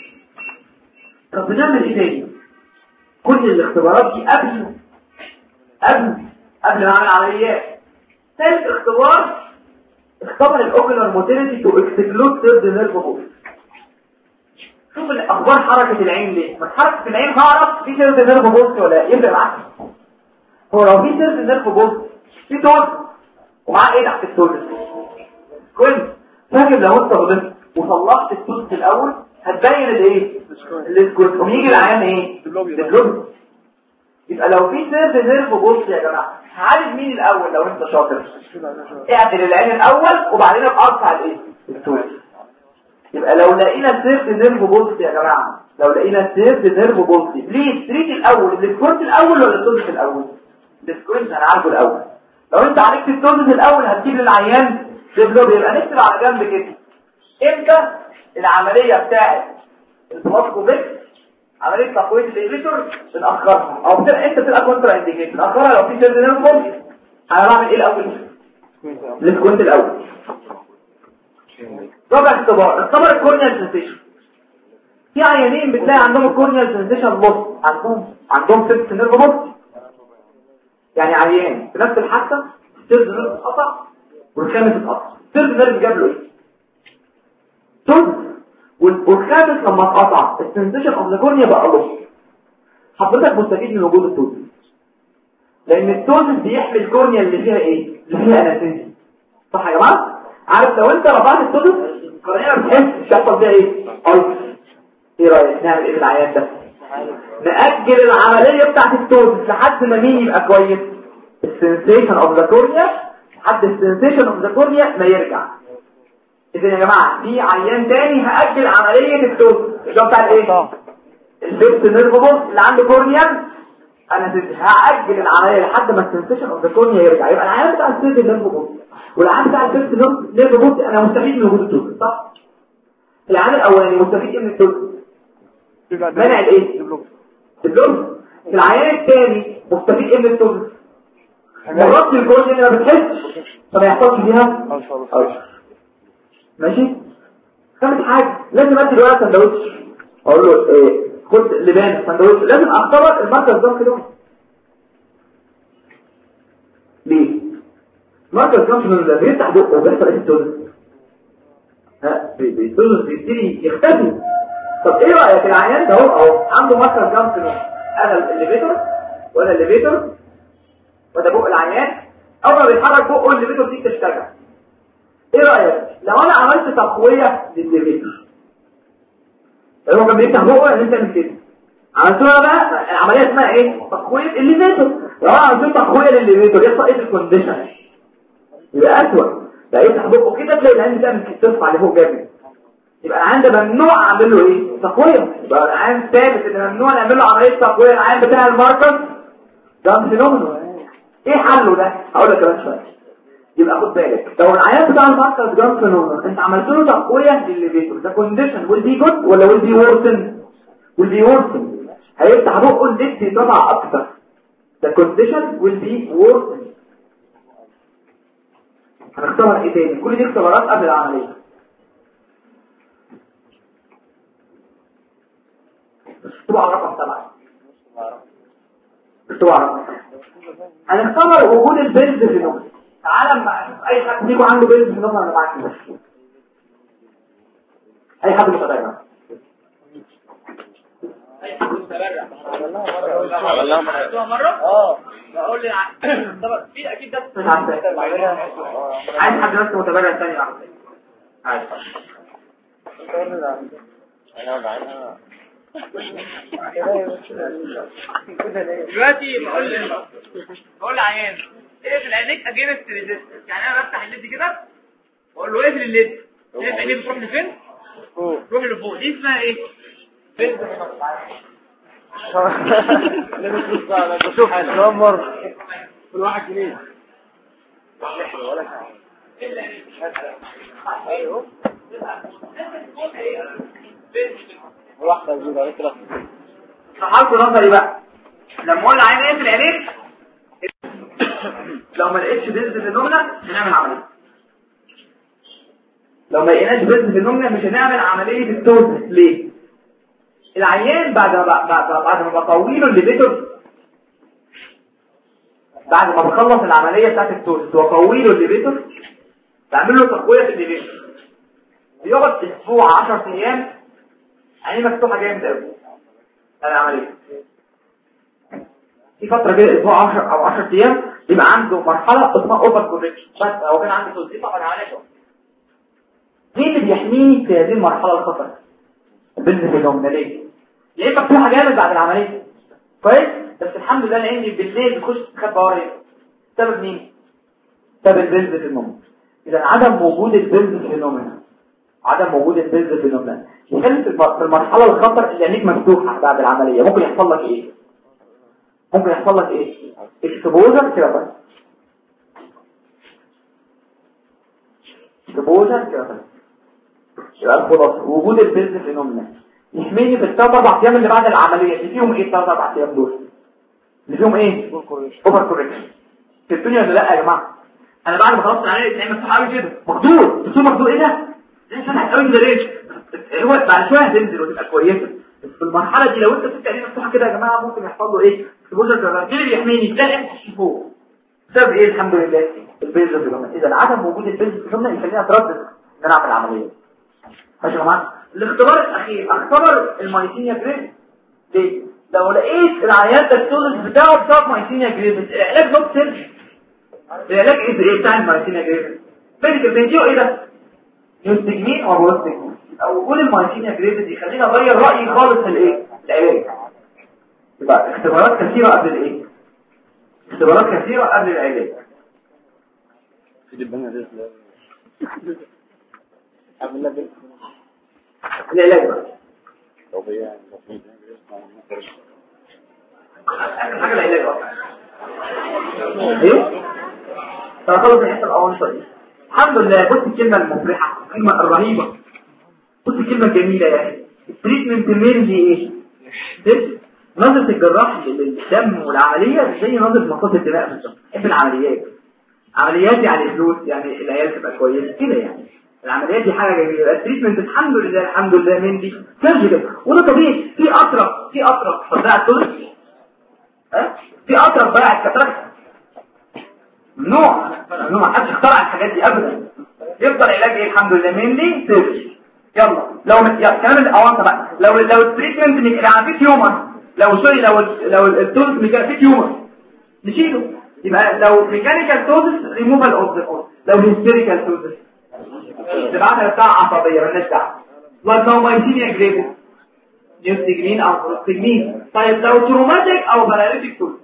طب بنعمل ايه تاني كل الاختبارات دي قبل قبل قبل ما اعمل عمليات ثالث اختبار اختبر الاوكولار موتيليتي تو اكسكلود ثيرد نيرف بوست شوف الاخبار حركه العين ليه ما حركه العين هعرف في ثيرد نيرف بوست ولا يفرق معاك هو لو في ثيرد نيرف بوست في تور ومعاه ايه تحت التور كويس فاكر لو انت غلطت وطلعت التوت الاول هتبين الايه السكوت ويجي العيان ايه دبلوم يبقى لو في سيرف نيرف بص يا جماعه هعالج مين الاول لو انت شاطر اعدل العين الاول وبعدين ابقى الايه التوت يبقى لو لقينا سيرف نيرف بص يا جماعه لو لقينا سيرف نيرف بص ليه تريد الاول السكوت الاول ولا التوت الاول السكوت هنعالجه الاول لو انت عالجت التوت الاول هتجيب للعيان دبلوم يبقى نكتب على جنب كده امتى العملية بتاعت البلاسكوبيك عملية تقوية الإيبيتور بنأخرها أو بتبقى أنت بتبقى كونترا إنديكيت بنأخرها لو في سيرد نيرفون أنا بعمل إيه الأول؟ السكوينت الأول رابع اختبار اختبار الكورنيال سنسيشن في عيانين بتلاقي عندهم الكورنيال سنسيشن لوس عندهم عندهم سيرد نيرف لوس يعني عيان في نفس الحادثة سيرد نيرف اتقطع والخامس اتقطع سيرد نيرف جاب له ايه؟ تون والخامس لما اتقطع السنسيشن اوف ذا كورنيا بقى لص حضرتك مستفيد من وجود التوز لان التوز بيحمي الكورنيا اللي فيها ايه اللي فيها اناسيزي صح يا جماعه عارف لو انت رفعت التوز الكورنيا ما بتحسش يحصل فيها ايه ايض ايه رايك نعمل ايه بالعيان ده نأجل العملية بتاعت التوز لحد ما مين يبقى كويس السنسيشن اوف ذا كورنيا لحد السنسيشن اوف ذا كورنيا ما يرجع اذا يا جماعه في عيان تاني هاجل عمليه الدوز اللي هو بتاع الايه البيبس نيرف بوست اللي عنده كورنيا انا هاجل العمليه لحد ما السنسيشن اوف ذا كورنيا يرجع يبقى العيان بتاع السيرد نيرف بوست والعيان بتاع البيبس نيرف بوست انا مستفيد من وجود الدوز صح العيان الاولاني مستفيد من الدوز منع الايه الدوز العيان الثاني مستفيد من الدوز مرات الكورنيا اللي ما بتحسش فما يحصلش فيها ماشي خامس حاجة لازم ادي الولد سندوتش اقول له ايه خد لبان سندوتش لازم اختبر المركز ده كده ليه مركز ده من بيفتح بقه وبيحصل ايه التونس ها التونس بيبتدي يختفي طب ايه رايك العيان ده اهو اهو عنده مركز جنب كده انا الليفيتور ولا الليفيتور وده بق العيان اول ما بيتحرك بقه الليفيتور دي تشتغل ايه رأيك لو انا عملت تقوية للليفيتور هو كان بيفتح بقه ان انت من كده عملت له بقى العملية اسمها ايه تقوية الليفيتور لو انا عملت تقوية للليفيتور يحصل ايه في الكونديشن يبقى اسوأ لا يفتح بقه كده تلاقي العين ده من ترفع لفوق جامد يبقى العين ده ممنوع اعمل له ايه تقوية يبقى العين ثابت ان ممنوع نعمل له عملية تقوية العين بتاع الماركس ده فينومينال ايه حله ده هقول لك كمان شويه يبقى خد بالك لو العيان بتاع الماركر جرام فينومينال انت عملت له تقويه للليفيتور ده كونديشن ويل بي جود ولا ويل بي وورسن ويل بي وورسن هيفتح بقه الليد يطلع اكتر ده كونديشن ويل بي وورسن هنختبر ايه تاني كل دي اختبارات قبل العمليه اكتبوا على رقم سبعة اكتبوا على رقم هنختبر وجود البنز فينومينال تعالى مع اي حد فيكم عنده بيلز في نظر انا معاك بس اي حد متابع اي حد متبرع عملناها مرة عملتوها مرة؟ اه بقول لي طب في اكيد ده مش عارف عايز حد بس متابع ثاني واحد عايز انا وجعانها دلوقتي بقول ل بقول لعيان اقفل عينيك اجينست ريزيستنس يعني انا بفتح الليد كده واقول له اقفل الليد شايف عينيه بتروح لفين؟ تروح لفوق دي اسمها ايه؟ شوف كم مرة كل واحد جنيه واحدة جديدة عليك كده صحابكم نظري بقى لما اقول لعين اقفل عينيك لو ما لقيتش بيلز في النملة مش هنعمل عملية لو ما لقيناش بيلز في النملة مش هنعمل عملية التوزس ليه العيان بعد ما بعد بعد ما بطويله الليفيتور بعد ما بخلص العملية بتاعت التوزس واطويله الليفيتور بعمل له تقويه في الليفيشن بيقعد اسبوع 10 ايام عينيه مفتوحه جامد قوي انا عمليه في فتره كده اسبوع 10 او 10 ايام يبقى عنده مرحله اسمها اوفر كوركشن بس هو كان عنده توظيفه فانا عمليه مين اللي بيحميني في هذه المرحله الخطر البنت في ليه ليه مفتوحه جامد بعد العمليه كويس بس الحمد لله انا عندي بالليل بخش تخبى ورا سبب مين سبب البنز في النوم اذا عدم وجود البنز فينومينا عدم وجود البنز فينومينا يخلي في المرحله الخطر اللي عينيك مفتوحه بعد العمليه ممكن يحصل لك ايه ممكن يحصل لك ايه اكسبوجر كده بس اكسبوجر كده بس يبقى الخلاصه وجود البنز فينومينا يحميني في الثلاث اربع ايام اللي بعد العمليه اللي فيهم ايه الثلاث اربع ايام دول اللي فيهم ايه اوفر كوريكشن في الدنيا ولا لا يا جماعه انا بعد ما خلصت العمليه بتاعي مفتوح قوي كده مخدور الدكتور مخدور ايه ده ده فتح قوي ده ليش هو بعد شويه هتنزل وتبقى كويسه في المرحله دي لو انت سبت عينيك مفتوحه كده يا جماعه ممكن يحصل له ايه اكسبوجر كده مين اللي بيحميني ده انت تشوفوه بسبب ايه الحمد لله البيزل فينومينا اذا عدم وجود البيزل فينومينا يخلينا تردد ان انا اعمل عمليه ماشي يا جماعه الاختبار الاخير اختبر المايسينيا جريد ليه لو لقيت العيان ده التولز بتاعه بسبب مايسينيا جريد العلاج ده سيرج العلاج ايه بتاع المايسينيا جريد ميديكال بيديو ايه ده يوستجمين او بروستجمين او وجود المايسينيا جريد يخليني اغير رايي خالص في الايه العلاج يبقى اختبارات كثيره قبل الايه اختبارات كثيره قبل العلاج العلاج بقى حاجه العلاج بقى ايه فخلص الحته الاول شويه الحمد لله بص الكلمه المفرحه الكلمه الرهيبه بص الكلمه الجميله يعني التريتمنت مين دي ايه ده نظره الجراح للدم والعمليه زي نظره مصاص الدماء بالظبط بحب العمليات عمليات يعني فلوس يعني العيال تبقى كويسه كده يعني العمليات دي حاجه جميله التريتمنت الحمد لله الحمد لله من دي سيرجيكال وده طبيعي في اطرف في اطرف صداع الثلث ها في اطرف بقى الكاتراكت ممنوع ممنوع محدش اخترع الحاجات دي ابدا يفضل علاج ايه الحمد لله من دي سيرجي يلا لو يا كلام الاوانطه بقى لو لو التريتمنت يعني في تيومر لو سوري لو لو الثلث في تيومر نشيله يبقى لو ميكانيكال توزس ريموفال اوف ذا لو هيستيريكال توزس تبعتها بتاع عصبية مالناش دعوة لو مايسينيا جريفيس نيوستجمين او بروستجمين طيب لو تروماتيك او باراليتيك تول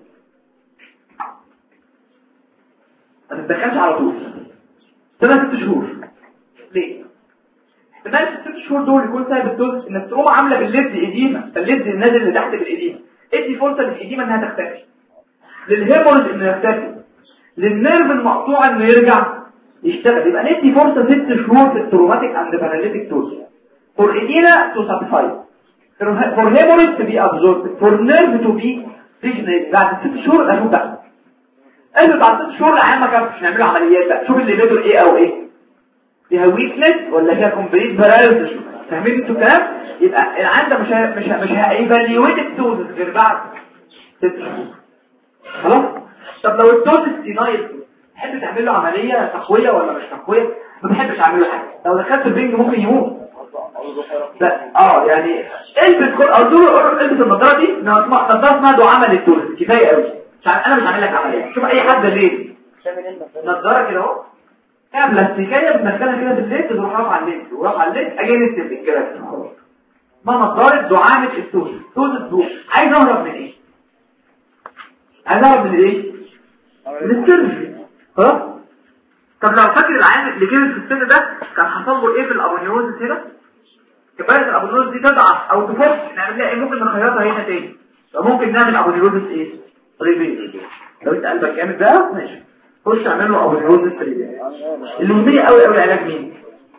ما تتدخلش على طول سنة ست شهور ليه؟ احتمال الست شهور دول يكون سبب الدوز ان التروما عامله بالليد ايديما الليد النازل اللي تحت بالايديما ادي فرصه للايديما انها تختفي للهيموريج انه يختفي للنيرف المقطوع انه يرجع يشتغل يبقى ندي فرصة ست شهور في التروماتيك اند باراليتيك توز فور ايدينا تو ساتيفاي فور هيموريج تو بي ابزورب فور نيرف تو بي ريجنريت بعد ست شهور اشوف بقى قالوا بعد ست شهور العيال ما كانش نعملوا عمليات بقى شوف اللي بيدوا ايه او ايه فيها ويكنس ولا فيها كومبليت باراليسيس فاهمين انتوا الكلام يبقى العيان ده مش ه... مش ه... مش هايفاليويت التوز غير بعد ست شهور خلاص طب لو التوز دينايل تحب تعمل له عملية تقوية ولا مش تقوية ما بحبش اعمل له حاجة لو دخلت البنج ممكن يموت لا اه يعني البس كل قلت له البس النظاره دي نظاره اسمها دعامه للتولز كفايه قوي مش عارف انا مش هعمل لك عمليه شوف اي حد غيري نظاره كده اهو فيها بلاستيكيه بتدخلها كده بالليل تروح رافعه الليل ورافعه الليل اجي نكتب كده ما نظاره دعامه التولز تولز دول عايز اهرب من ايه عايز اهرب من ايه من السيرجري خلاص طب لو فاكر العيان اللي كبر في السن ده كان حصل له ايه في الابونيوز هنا كفايه الابونيوز دي تضعف او تفك نعمل لها ايه ممكن نخيطها هنا تاني فممكن نعمل ابونيوز ايه ريفيز لو انت قلبك جامد بقى ماشي خش اعمل له ابونيوز ريفيز اللي مهمني قوي قوي علاج مين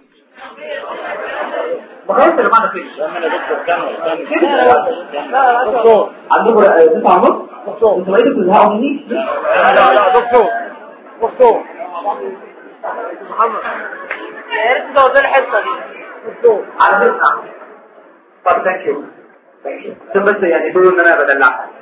بخلص يا جماعه فين دكتور عندكم تسعة ونص دكتور انتوا بقيتوا بتزهقوا مني لا لا لا دكتور دكتور محمد يا ريت تزود الحصه دي دكتور على فكرة طب ثانك يو ثانك يو بس يعني تقولوا ان انا بدلعها